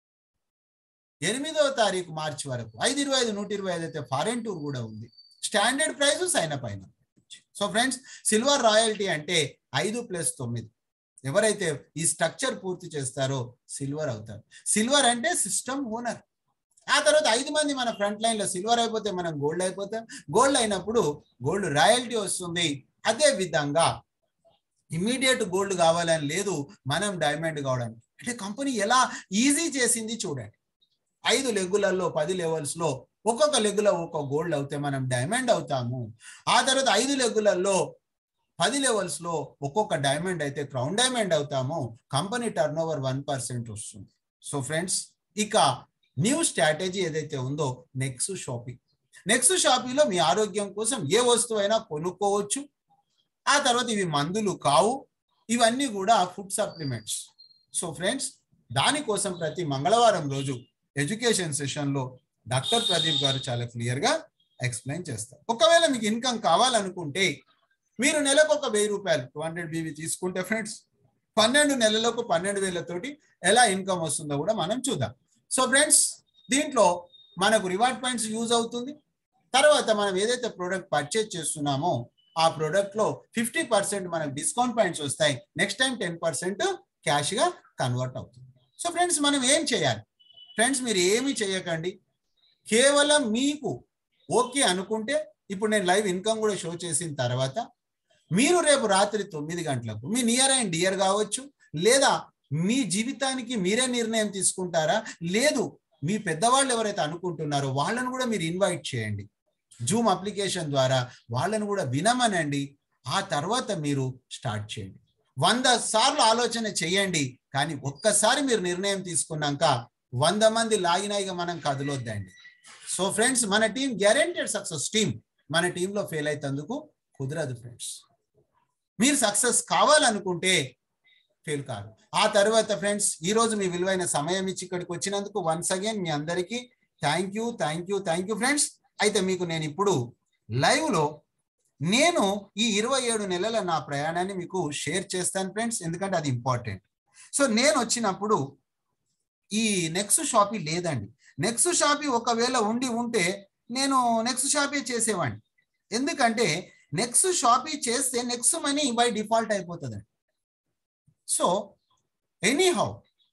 ఎనిమిదవ తారీఖు మార్చి వరకు ఐదు ఇరవై ఐదు నూట ఇరవై ఐదు అయితే ఫారెన్ టూర్ కూడా ఉంది స్టాండర్డ్ ప్రైస్ సైన్ అప్ అయిన సో ఫ్రెండ్స్ సిల్వర్ రాయల్టీ అంటే ఐదు ప్లస్ తొమ్మిది ఎవరైతే ఈ స్ట్రక్చర్ పూర్తి చేస్తారో సిల్వర్ అవుతారు సిల్వర్ అంటే సిస్టమ్ ఓనర్ ఆ తర్వాత ఐదు మంది మన ఫ్రంట్ లైన్ లో సిల్వర్ అయిపోతే మనం గోల్డ్ అయిపోతాం గోల్డ్ అయినప్పుడు గోల్డ్ రాయల్టీ వస్తుంది అదే విధంగా ఇమ్మీడియట్ గోల్డ్ కావాలని లేదు మనం డైమండ్ కావడానికి అంటే కంపెనీ ఎలా ఈజీ చేసింది చూడండి ఐదు లెగ్గులలో పది లెవెల్స్ లో ఒక్కొక్క లెగ్గులో ఒక్కొక్క గోల్డ్ అవుతే మనం డైమండ్ అవుతాము ఆ తర్వాత ఐదు లెగ్గులలో పది లెవెల్స్ లో ఒక్కొక్క డైమండ్ అయితే క్రౌన్ డైమండ్ అవుతాము company turn over one percent వస్తుంది సో ఫ్రెండ్స్ ఇక న్యూ స్ట్రాటజీ ఏదైతే ఉందో నెక్స్ట్ షాపింగ్ నెక్స్ట్ షాపింగ్ లో మీ ఆరోగ్యం కోసం ఏ వస్తువు అయినా కొనుక్కోవచ్చు ఆ తర్వాత ఇవి మందులు కావు ఇవన్నీ కూడా ఫుడ్ సప్లిమెంట్స్ సో ఫ్రెండ్స్ దానికోసం ప్రతి మంగళవారం రోజు ఎడ్యుకేషన్ సెషన్లో డాక్టర్ ప్రదీప్ గారు చాలా క్లియర్గా ఎక్స్ప్లెయిన్ చేస్తారు ఒకవేళ మీకు ఇన్కమ్ కావాలనుకుంటే మీరు నెలకు ఒక వెయ్యి రూపాయలు టూ హండ్రెడ్ బీవీ తీసుకుంటే ఫ్రెండ్స్ పన్నెండు నెలలకు పన్నెండు వేలతోటి ఎలా ఇన్కమ్ వస్తుందో కూడా మనం చూద్దాం సో ఫ్రెండ్స్ దీంట్లో మనకు రివార్డ్ పాయింట్స్ యూజ్ అవుతుంది తర్వాత మనం ఏదైతే ప్రోడక్ట్ పర్చేజ్ చేస్తున్నామో ఆ ప్రోడక్ట్ లో ఫిఫ్టీ పర్సెంట్ మనకు డిస్కౌంట్ పాయింట్స్ వస్తాయి next time ten percent cash గా కన్వర్ట్ అవుతుంది సో ఫ్రెండ్స్ మనం ఏం చేయాలి ఫ్రెండ్స్ మీరు ఏమి చేయకండి కేవలం మీకు ఓకే అనుకుంటే ఇప్పుడు నేను లైవ్ ఇన్కమ్ కూడా షో చేసిన తర్వాత మీరు రేపు రాత్రి తొమ్మిది గంటలకు మీ నియర్ అండ్ డియర్ కావచ్చు లేదా మీ జీవితానికి మీరే నిర్ణయం తీసుకుంటారా లేదు మీ పెద్దవాళ్ళు ఎవరైతే అనుకుంటున్నారో వాళ్ళను కూడా మీరు ఇన్వైట్ చేయండి జూమ్ అప్లికేషన్ ద్వారా వాళ్ళను కూడా వినమనండి ఆ తర్వాత మీరు స్టార్ట్ చేయండి వంద సార్లు ఆలోచన చేయండి కానీ ఒక్కసారి మీరు నిర్ణయం తీసుకున్నాక వంద మంది లాగినాయిగా మనం కదలొద్దండి సో ఫ్రెండ్స్ మన టీం గ్యారెంటెడ్ సక్సెస్ టీం మన టీంలో ఫెయిల్ అయితందుకు కుదరదు ఫ్రెండ్స్ మీరు సక్సెస్ కావాలనుకుంటే ఫెయిల్ కాదు ఆ తర్వాత ఫ్రెండ్స్ ఈ రోజు మీ విలువైన సమయం ఇచ్చి ఇక్కడికి వచ్చినందుకు వన్స్ అగైన్ మీ అందరికీ thank you thank you thank you friends అయితే మీకు నేను ఇప్పుడు లైవ్ లో నేను ఈ ఇరవై ఏడు నెలల నా ప్రయాణాన్ని మీకు షేర్ చేస్తాను ఫ్రెండ్స్ ఎందుకంటే అది ఇంపార్టెంట్ సో నేను వచ్చినప్పుడు ఈ నెక్స్ట్ షాపీ లేదండి నెక్స్ట్ షాపీ ఒకవేళ ఉండి ఉంటే నేను నెక్స్ట్ షాపీ చేసేవాడిని ఎందుకంటే నెక్స్ట్ షాపీ చేస్తే నెక్స్ట్ మనీ బై డిఫాల్ట్ అయిపోతుందండి సో ఎనీహౌ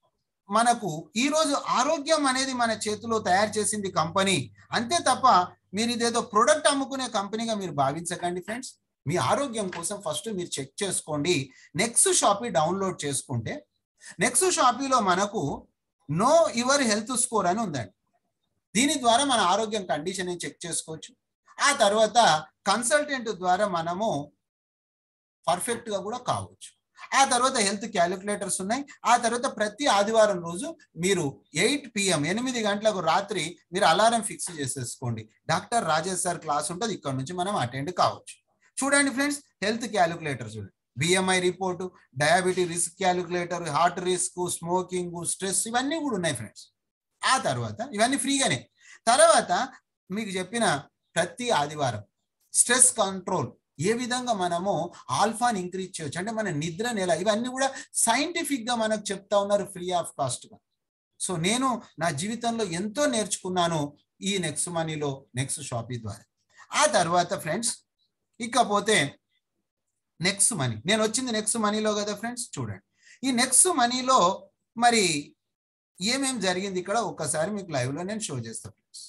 మనకు ఈరోజు ఆరోగ్యం అనేది మన చేతిలో తయారు చేసింది కంపెనీ అంతే తప్ప మీరు ఇదేదో ప్రొడక్ట్ అమ్ముకునే కంపెనీగా మీరు భావించకండి ఫ్రెండ్స్ మీ ఆరోగ్యం కోసం ఫస్ట్ మీరు చెక్ చేసుకోండి నెక్స్ట్ షాపీ డౌన్లోడ్ చేసుకుంటే నెక్స్ట్ షాపీలో మనకు నో యువర్ హెల్త్ స్కోర్ అని ఉందండి దీని ద్వారా మన ఆరోగ్యం కండిషన్ చెక్ చేసుకోవచ్చు ఆ తర్వాత కన్సల్టెంట్ ద్వారా మనము పర్ఫెక్ట్ గా కూడా కావచ్చు ఆ తర్వాత హెల్త్ క్యాలిక్యులేటర్స్ ఉన్నాయి ఆ తర్వాత ప్రతి ఆదివారం రోజు మీరు ఎయిట్ పిఎం ఎనిమిది గంటలకు రాత్రి మీరు అలారం ఫిక్స్ చేసేసుకోండి డాక్టర్ రాజేష్ సార్ క్లాస్ ఉంటుంది ఇక్కడ నుంచి మనం అటెండ్ కావచ్చు చూడండి ఫ్రెండ్స్ హెల్త్ క్యాలిక్యులేటర్ చూడండి BMI report diabetes risk calculator heart risk smoking stress ఇవన్నీ కూడా ఉన్నాయి ఫ్రెండ్స్ ఆ తర్వాత ఇవన్నీ ఫ్రీగానే తర్వాత మీకు చెప్పిన ప్రతి ఆదివారం స్ట్రెస్ కంట్రోల్ ఏ విధంగా మనము ఆల్ఫాని ఇంక్రీజ్ చేయొచ్చు అంటే మన నిద్ర నెల ఇవన్నీ కూడా సైంటిఫిక్ గా మనకు చెప్తా ఉన్నారు ఫ్రీ ఆఫ్ కాస్ట్ గా సో నేను నా జీవితంలో ఎంతో నేర్చుకున్నాను ఈ నెక్స్ట్ మనీలో నెక్స్ట్ షాపీ ద్వారా ఆ తర్వాత ఫ్రెండ్స్ ఇకపోతే నెక్స్ట్ మనీ నేను వచ్చింది నెక్స్ట్ మనీలో కదా ఫ్రెండ్స్ చూడండి ఈ నెక్స్ట్ మనీలో మరి ఏమేం జరిగింది ఇక్కడ ఒక్కసారి మీకు లైవ్ లో నేను షో చేస్తాను ఫ్రెండ్స్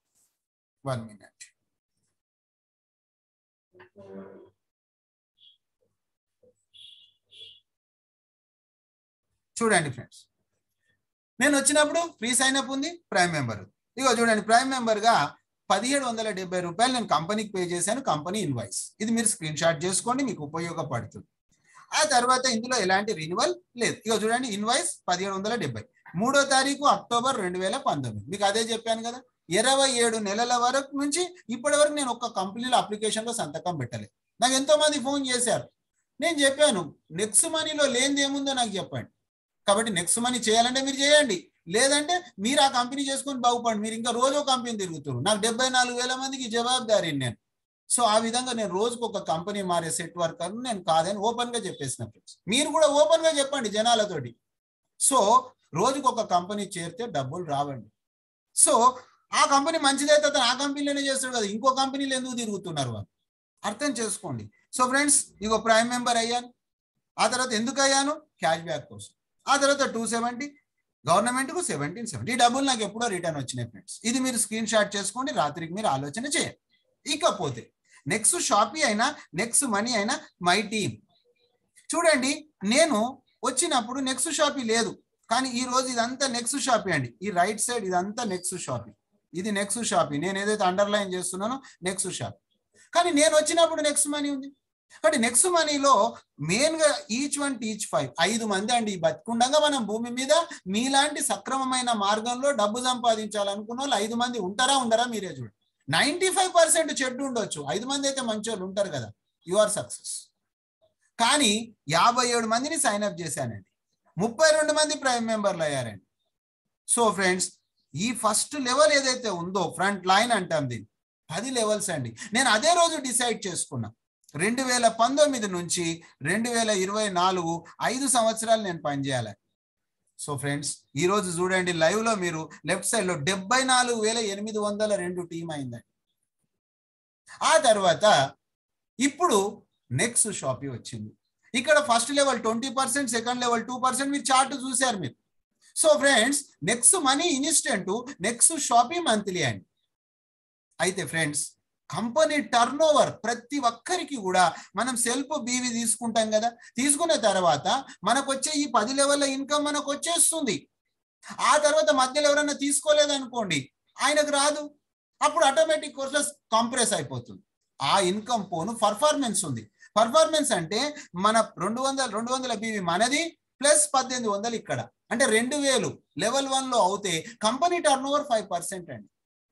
వన్ మినిట్ చూడండి ఫ్రెండ్స్ నేను వచ్చినప్పుడు ఫ్రీ సైన్ అప్ ఉంది ప్రైమ్ మెంబర్ ఇగో చూడండి ప్రైమ్ మెంబర్ గా పదిహేడు వందల డెబ్బై రూపాయలు నేను కంపెనీకి పే చేశాను కంపెనీ ఇన్వాయిస్ ఇది మీరు స్క్రీన్ షాట్ చేసుకోండి మీకు ఉపయోగపడుతుంది ఆ తర్వాత ఇందులో ఎలాంటి రినివల్ లేదు ఇక చూడండి ఇన్వాయిస్ పదిహేడు వందల డెబ్బై మూడో తారీఖు అక్టోబర్ రెండు వేల పంతొమ్మిది మీకు అదే చెప్పాను కదా ఇరవై ఏడు నెలల వరకు నుంచి ఇప్పటి వరకు నేను ఒక్క కంపెనీలో అప్లికేషన్లో సంతకం పెట్టలేదు నాకు ఎంతో మంది ఫోన్ చేశారు నేను చెప్పాను నెక్స్ట్ మనీలో లేనిది ఏముందో నాకు చెప్పండి కాబట్టి నెక్స్ట్ మనీ చేయాలంటే మీరు చేయండి లేదంటే మీరు ఆ కంపెనీ చేసుకొని బాగుపడండి మీరు ఇంకా రోజు కంపెనీ తిరుగుతారు నాకు డెబ్బై నాలుగు వేల మందికి జవాబుదారీ నేను సో ఆ విధంగా నేను రోజుకు ఒక కంపెనీ మారే సెట్ వర్కర్ నేను కాదని ఓపెన్ గా చెప్పేసిన ఫ్రెండ్స్ మీరు కూడా ఓపెన్ గా చెప్పండి జనాలతోటి సో రోజుకు ఒక కంపెనీ చేరితే డబ్బులు రావండి సో ఆ కంపెనీ మంచిదైతే అతను ఆ కంపెనీలోనే చేస్తాడు కదా ఇంకో కంపెనీలు ఎందుకు తిరుగుతున్నారు వాళ్ళు అర్థం చేసుకోండి సో ఫ్రెండ్స్ ఇగో ప్రైమ్ మెంబర్ అయ్యాను ఆ తర్వాత ఎందుకు అయ్యాను క్యాష్ బ్యాక్ కోసం ఆ తర్వాత టూ సెవెంటీ గవర్నమెంట్కు సెవెంటీన్ సెవెంటీ ఈ డబ్బులు నాకు ఎప్పుడో రిటర్న్ వచ్చినాయి ఫ్రెండ్స్ ఇది మీరు స్క్రీన్ షాట్ చేసుకోండి రాత్రికి మీరు ఆలోచన చేయండి ఇకపోతే నెక్స్ట్ షాపీ అయినా నెక్స్ట్ మనీ అయినా మై టీమ్ చూడండి నేను వచ్చినప్పుడు నెక్స్ట్ షాపీ లేదు కానీ ఈ రోజు ఇదంతా నెక్స్ట్ షాపీ అండి ఈ రైట్ సైడ్ ఇదంతా నెక్స్ట్ షాపీ ఇది నెక్స్ట్ షాపీ నేను ఏదైతే అండర్లైన్ చేస్తున్నానో నెక్స్ట్ షాపీ కానీ నేను వచ్చినప్పుడు నెక్స్ట్ మనీ ఉంది కాబట్టి నెక్స్ట్ మనీలో మెయిన్ గా ఈచ్ వన్ టీచ్ ఫైవ్ ఐదు మంది అండి బతుకుండగా మనం భూమి మీద మీలాంటి సక్రమమైన మార్గంలో డబ్బు సంపాదించాలనుకున్న వాళ్ళు ఐదు మంది ఉంటారా ఉండరా మీరే చూడండి నైన్టీ ఫైవ్ పర్సెంట్ చెడ్డు ఉండొచ్చు ఐదు మంది అయితే మంచి వాళ్ళు ఉంటారు కదా యు ఆర్ సక్సెస్ కానీ యాభై ఏడు మందిని సైన్ అప్ చేశానండి ముప్పై రెండు మంది ప్రైమ్ మెంబర్లు అయ్యారండి సో ఫ్రెండ్స్ ఈ ఫస్ట్ లెవెల్ ఏదైతే ఉందో ఫ్రంట్ లైన్ అంటాం దీన్ని పది లెవెల్స్ అండి నేను అదే రోజు డిసైడ్ చేసుకున్నా రెండు వేల పంతొమ్మిది నుంచి రెండు వేల ఇరవై నాలుగు ఐదు సంవత్సరాలు నేను పనిచేయాలి సో ఫ్రెండ్స్ ఈ రోజు చూడండి లైవ్ లో మీరు లెఫ్ట్ సైడ్ లో డెబ్బై నాలుగు వేల ఎనిమిది వందల రెండు టీం అయిందండి ఆ తర్వాత ఇప్పుడు నెక్స్ట్ షాపీ వచ్చింది ఇక్కడ first level twenty percent second level two percent మీరు చార్ట్ చూశారు మీరు so friends next money instant next Shopee monthly అండి అయితే ఫ్రెండ్స్ కంపెనీ టర్న్ ఓవర్ ప్రతి ఒక్కరికి కూడా మనం సెల్ఫ్ బీవీ తీసుకుంటాం కదా తీసుకున్న తర్వాత మనకు వచ్చే ఈ పది లెవెల్ల ఇన్కమ్ మనకు వచ్చేస్తుంది ఆ తర్వాత మధ్యలో ఎవరైనా తీసుకోలేదనుకోండి ఆయనకు రాదు అప్పుడు ఆటోమేటిక్ కోర్సులో కంప్రెస్ అయిపోతుంది ఆ ఇన్కమ్ పోను పర్ఫార్మెన్స్ ఉంది పర్ఫార్మెన్స్ అంటే మన రెండు వందల రెండు వందల బీవీ మనది ప్లస్ పద్దెనిమిది వందలు ఇక్కడ అంటే రెండు వేలు లెవెల్ వన్ లో అవుతే company turn over five percent అండి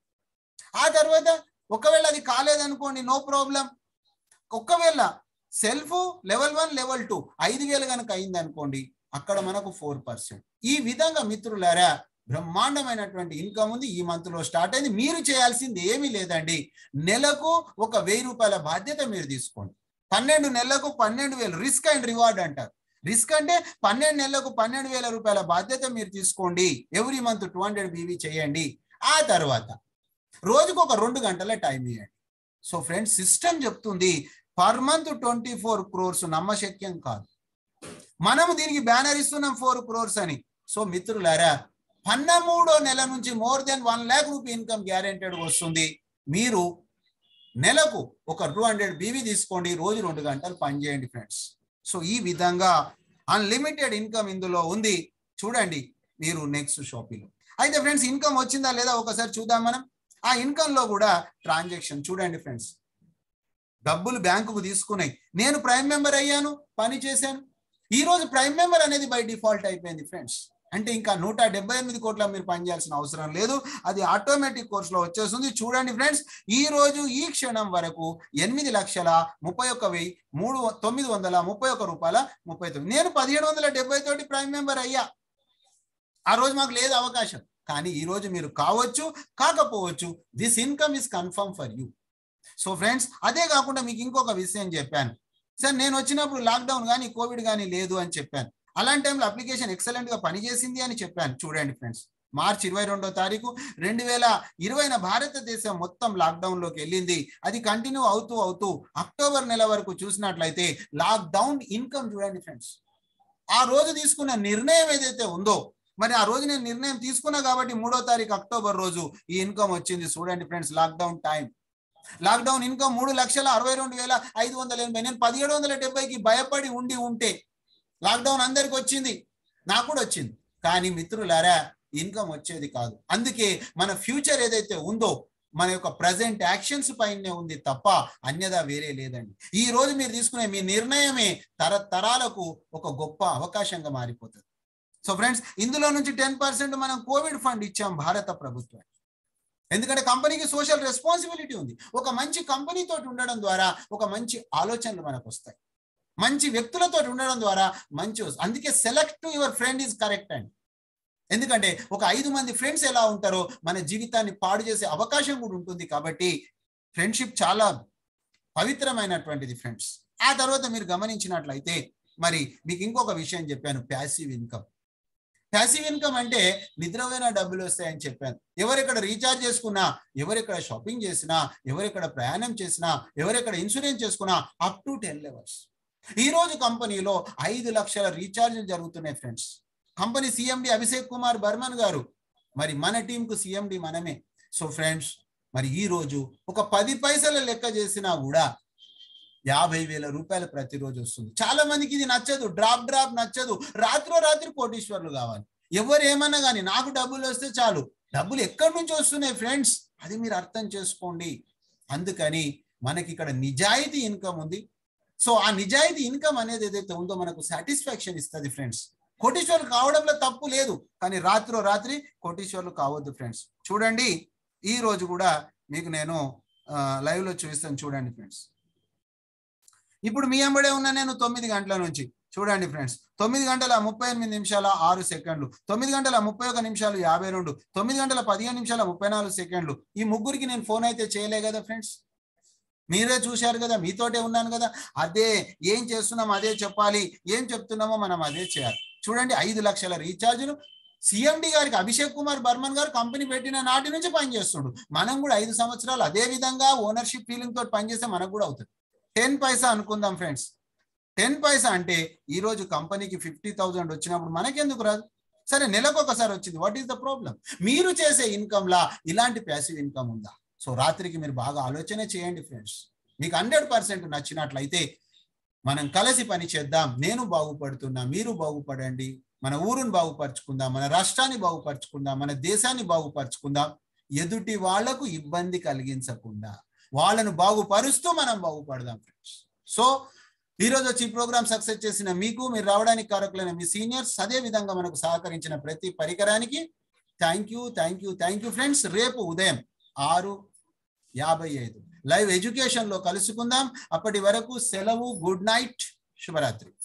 ఆ తర్వాత ఒకవేళ అది కాలేదనుకోండి నో ప్రాబ్లం ఒకవేళ self level one level two ఐదు వేలు కనుక అయింది అనుకోండి అక్కడ మనకు ఫోర్ పర్సెంట్ ఈ విధంగా మిత్రులారా బ్రహ్మాండమైనటువంటి ఇన్కమ్ ఉంది ఈ మంత్ లో స్టార్ట్ అయింది మీరు చేయాల్సింది ఏమీ లేదండి నెలకు ఒక వెయ్యి రూపాయల బాధ్యత మీరు తీసుకోండి పన్నెండు నెలలకు పన్నెండు వేలు రిస్క్ అండ్ రివార్డ్ అంటారు రిస్క్ అంటే పన్నెండు నెలలకు పన్నెండు వేల రూపాయల బాధ్యత మీరు తీసుకోండి every month two hundred BV చేయండి ఆ తర్వాత రోజుకు ఒక రెండు గంటల టైం ఇవ్వండి సో ఫ్రెండ్స్ సిస్టమ్ చెప్తుంది per month twenty four crores నమ్మశక్యం కాదు మనము దీనికి బ్యానర్ ఇస్తున్నాం ఫోర్ క్రోర్స్ అని సో మిత్రులారా పన్నమూడో నెల నుంచి more than one lakh rupee income guaranteed వస్తుంది మీరు నెలకు ఒక టూ హండ్రెడ్ బీవీ తీసుకోండి రోజు రెండు గంటలు పనిచేయండి ఫ్రెండ్స్ సో ఈ విధంగా అన్లిమిటెడ్ ఇన్కమ్ ఇందులో ఉంది చూడండి మీరు నెక్స్ట్ షాపింగ్ అయితే ఫ్రెండ్స్ ఇన్కమ్ వచ్చిందా లేదా ఒకసారి చూద్దాం మనం ఆ ఇన్కమ్ లో కూడా ట్రాన్సాక్షన్ చూడండి ఫ్రెండ్స్ డబ్బులు బ్యాంకుకు తీసుకున్నాయి నేను ప్రైమ్ మెంబర్ అయ్యాను పని చేశాను ఈ రోజు ప్రైమ్ మెంబర్ అనేది బై డిఫాల్ట్ అయిపోయింది ఫ్రెండ్స్ అంటే ఇంకా నూట డెబ్బై ఎనిమిది కోట్ల మీరు పనిచేయాల్సిన అవసరం లేదు అది ఆటోమేటిక్ కోర్సులో వచ్చేస్తుంది చూడండి ఫ్రెండ్స్ ఈ రోజు ఈ క్షణం వరకు ఎనిమిది లక్షల ముప్పై ఒక్క వెయ్యి మూడు తొమ్మిది వందల ముప్పై ఒక్క రూపాయల ముప్పై తొమ్మిది నేను పదిహేడు వందల డెబ్బై తోటి ప్రైమ్ మెంబర్ అయ్యా ఆ రోజు మాకు లేదు అవకాశం కానీ ఈ రోజు మీరు కావచ్చు కాకపోవచ్చు this income is confirm for you so friends అదే కాకుండా మీకు ఇంకొక విషయం చెప్పాను సార్ నేను వచ్చినప్పుడు లాక్డౌన్ కానీ కోవిడ్ కానీ లేదు అని చెప్పాను అలాంటి టైంలో అప్లికేషన్ ఎక్సలెంట్ గా పనిచేసింది అని చెప్పాను చూడండి ఫ్రెండ్స్ మార్చ్ ఇరవై రెండో తారీఖు రెండు వేల ఇరవైన భారతదేశం మొత్తం లాక్డౌన్ లోకి వెళ్ళింది అది కంటిన్యూ అవుతూ అవుతూ అక్టోబర్ నెల వరకు చూసినట్లయితే లాక్డౌన్ ఇన్కమ్ చూడండి ఫ్రెండ్స్ ఆ రోజు తీసుకున్న నిర్ణయం ఏదైతే ఉందో మరి ఆ రోజు నేను నిర్ణయం తీసుకున్నా కాబట్టి మూడో తారీఖు అక్టోబర్ రోజు ఈ ఇన్కమ్ వచ్చింది చూడండి friends lockdown time lockdown income మూడు లక్షల అరవై రెండు వేల ఐదు వందల ఎనభై నేను పదిహేడు వందల డెబ్బైకి భయపడి ఉండి ఉంటే లాక్డౌన్ అందరికి వచ్చింది నాకు కూడా వచ్చింది కానీ మిత్రులారా ఇన్కమ్ వచ్చేది కాదు అందుకే మన ఫ్యూచర్ ఏదైతే ఉందో మన యొక్క ప్రజెంట్ యాక్షన్స్ పైనే ఉంది తప్ప అన్యదా వేరే లేదండి ఈ రోజు మీరు తీసుకునే మీ నిర్ణయమే తరతరాలకు ఒక గొప్ప అవకాశంగా మారిపోతుంది సో ఫ్రెండ్స్ ఇందులో నుంచి టెన్ పర్సెంట్ మనం కోవిడ్ ఫండ్ ఇచ్చాం భారత ప్రభుత్వం ఎందుకంటే కంపెనీకి సోషల్ రెస్పాన్సిబిలిటీ ఉంది ఒక మంచి కంపెనీ తోటి ఉండడం ద్వారా ఒక మంచి ఆలోచనలు మనకు వస్తాయి మంచి వ్యక్తులతో ఉండడం ద్వారా మంచి అందుకే select your friend is correct అండి ఎందుకంటే ఒక ఐదు మంది ఫ్రెండ్స్ ఎలా ఉంటారో మన జీవితాన్ని పాడు చేసే అవకాశం కూడా ఉంటుంది కాబట్టి ఫ్రెండ్షిప్ చాలా పవిత్రమైనటువంటిది ఫ్రెండ్స్ ఆ తర్వాత మీరు గమనించినట్లయితే మరి మీకు ఇంకొక విషయం చెప్పాను ప్యాసివ్ ఇన్కమ్ ప్యాసివ్ ఇన్కమ్ అంటే నిద్రపోయిన డబ్బులు వస్తాయని చెప్పాను ఎవరెక్కడ రీఛార్జ్ చేసుకున్నా ఎవరెక్కడ షాపింగ్ చేసినా ఎవరెక్కడ ప్రయాణం చేసినా ఎవరెక్కడ ఇన్సూరెన్స్ చేసుకున్నా అప్ టు టెన్ లెవెల్స్ ఈ రోజు కంపెనీలో ఐదు లక్షల రీఛార్జ్లు జరుగుతున్నాయి friends company CMD Abhishek Kumar Barman గారు మరి మన టీంకు సిఎండి మనమే సో ఫ్రెండ్స్ మరి ఈ రోజు ఒక పది పైసల లెక్క చేసినా కూడా యాభై వేల రూపాయలు ప్రతిరోజు వస్తుంది చాలా మందికి ఇది నచ్చదు డ్రాప్ డ్రాప్ నచ్చదు రాత్రో రాత్రి కోటీశ్వర్లు కావాలి ఎవరు ఏమన్నా కానీ నాకు డబ్బులు వస్తే చాలు డబ్బులు ఎక్కడి నుంచి వస్తున్నాయి ఫ్రెండ్స్ అది మీరు అర్థం చేసుకోండి అందుకని మనకి ఇక్కడ నిజాయితీ ఇన్కమ్ ఉంది సో ఆ నిజాయితీ ఇన్కమ్ అనేది ఏదైతే ఉందో మనకు సాటిస్ఫాక్షన్ ఇస్తుంది ఫ్రెండ్స్ కోటీశ్వర్లు కావడంలో తప్పు లేదు కానీ రాత్రో రాత్రి కోటీశ్వర్లు కావద్దు ఫ్రెండ్స్ చూడండి ఈ రోజు కూడా మీకు నేను లైవ్ లో చూపిస్తాను చూడండి ఫ్రెండ్స్ ఇప్పుడు మీ ఎంబడే ఉన్న నేను తొమ్మిది గంటల నుంచి చూడండి ఫ్రెండ్స్ తొమ్మిది గంటల ముప్పై ఎనిమిది నిమిషాల ఆరు సెకండ్లు తొమ్మిది గంటల ముప్పై ఒక నిమిషాలు యాభై రెండు తొమ్మిది గంటల పదిహేను నిమిషాల ముప్పై నాలుగు సెకండ్లు ఈ ముగ్గురికి నేను ఫోన్ అయితే చేయలే కదా ఫ్రెండ్స్ మీరే చూశారు కదా మీతోటే ఉన్నాను కదా అదే ఏం చేస్తున్నాం అదే చెప్పాలి ఏం చెప్తున్నామో మనం అదే చేయాలి చూడండి ఐదు లక్షల రీఛార్జులు సిఎండి గారికి అభిషేక్ కుమార్ బర్మన్ గారు కంపెనీ పెట్టిన నాటి నుంచి పనిచేస్తుండు మనం కూడా ఐదు సంవత్సరాలు అదే విధంగా ఓనర్షిప్ ఫీలింగ్ తోటి పనిచేస్తే మనకు కూడా అవుతుంది టెన్ పైసా అనుకుందాం ఫ్రెండ్స్ టెన్ పైసా అంటే ఈ రోజు కంపెనీకి ఫిఫ్టీ థౌసండ్ వచ్చినప్పుడు మనకెందుకు రాదు సరే నెలకు ఒకసారి వచ్చింది వాట్ ఈస్ ద ప్రాబ్లం మీరు చేసే ఇన్కమ్ లా ఇలాంటి ప్యాసివ్ ఇన్కమ్ ఉందా సో రాత్రికి మీరు బాగా ఆలోచన చేయండి ఫ్రెండ్స్ మీకు హండ్రెడ్ పర్సెంట్ నచ్చినట్లయితే మనం కలిసి పని చేద్దాం నేను బాగుపడుతున్నా మీరు బాగుపడండి మన ఊరుని బాగుపరుచుకుందాం మన రాష్ట్రాన్ని బాగుపరుచుకుందాం మన దేశాన్ని బాగుపరుచుకుందాం ఎదుటి వాళ్లకు ఇబ్బంది కలిగించకుండా వాళ్ళను బాగుపరుస్తూ మనం బాగుపడదాం ఫ్రెండ్స్ సో ఈ రోజు వచ్చి ఈ ప్రోగ్రామ్ సక్సెస్ చేసిన మీకు మీరు రావడానికి కారకులైన మీ సీనియర్స్ అదే విధంగా మనకు సహకరించిన ప్రతి పరికరానికి thank you thank you thank you friends రేపు ఉదయం ఆరు యాభై ఐదు లైవ్ ఎడ్యుకేషన్ లో కలుసుకుందాం అప్పటి వరకు సెలవు గుడ్ నైట్ శుభరాత్రి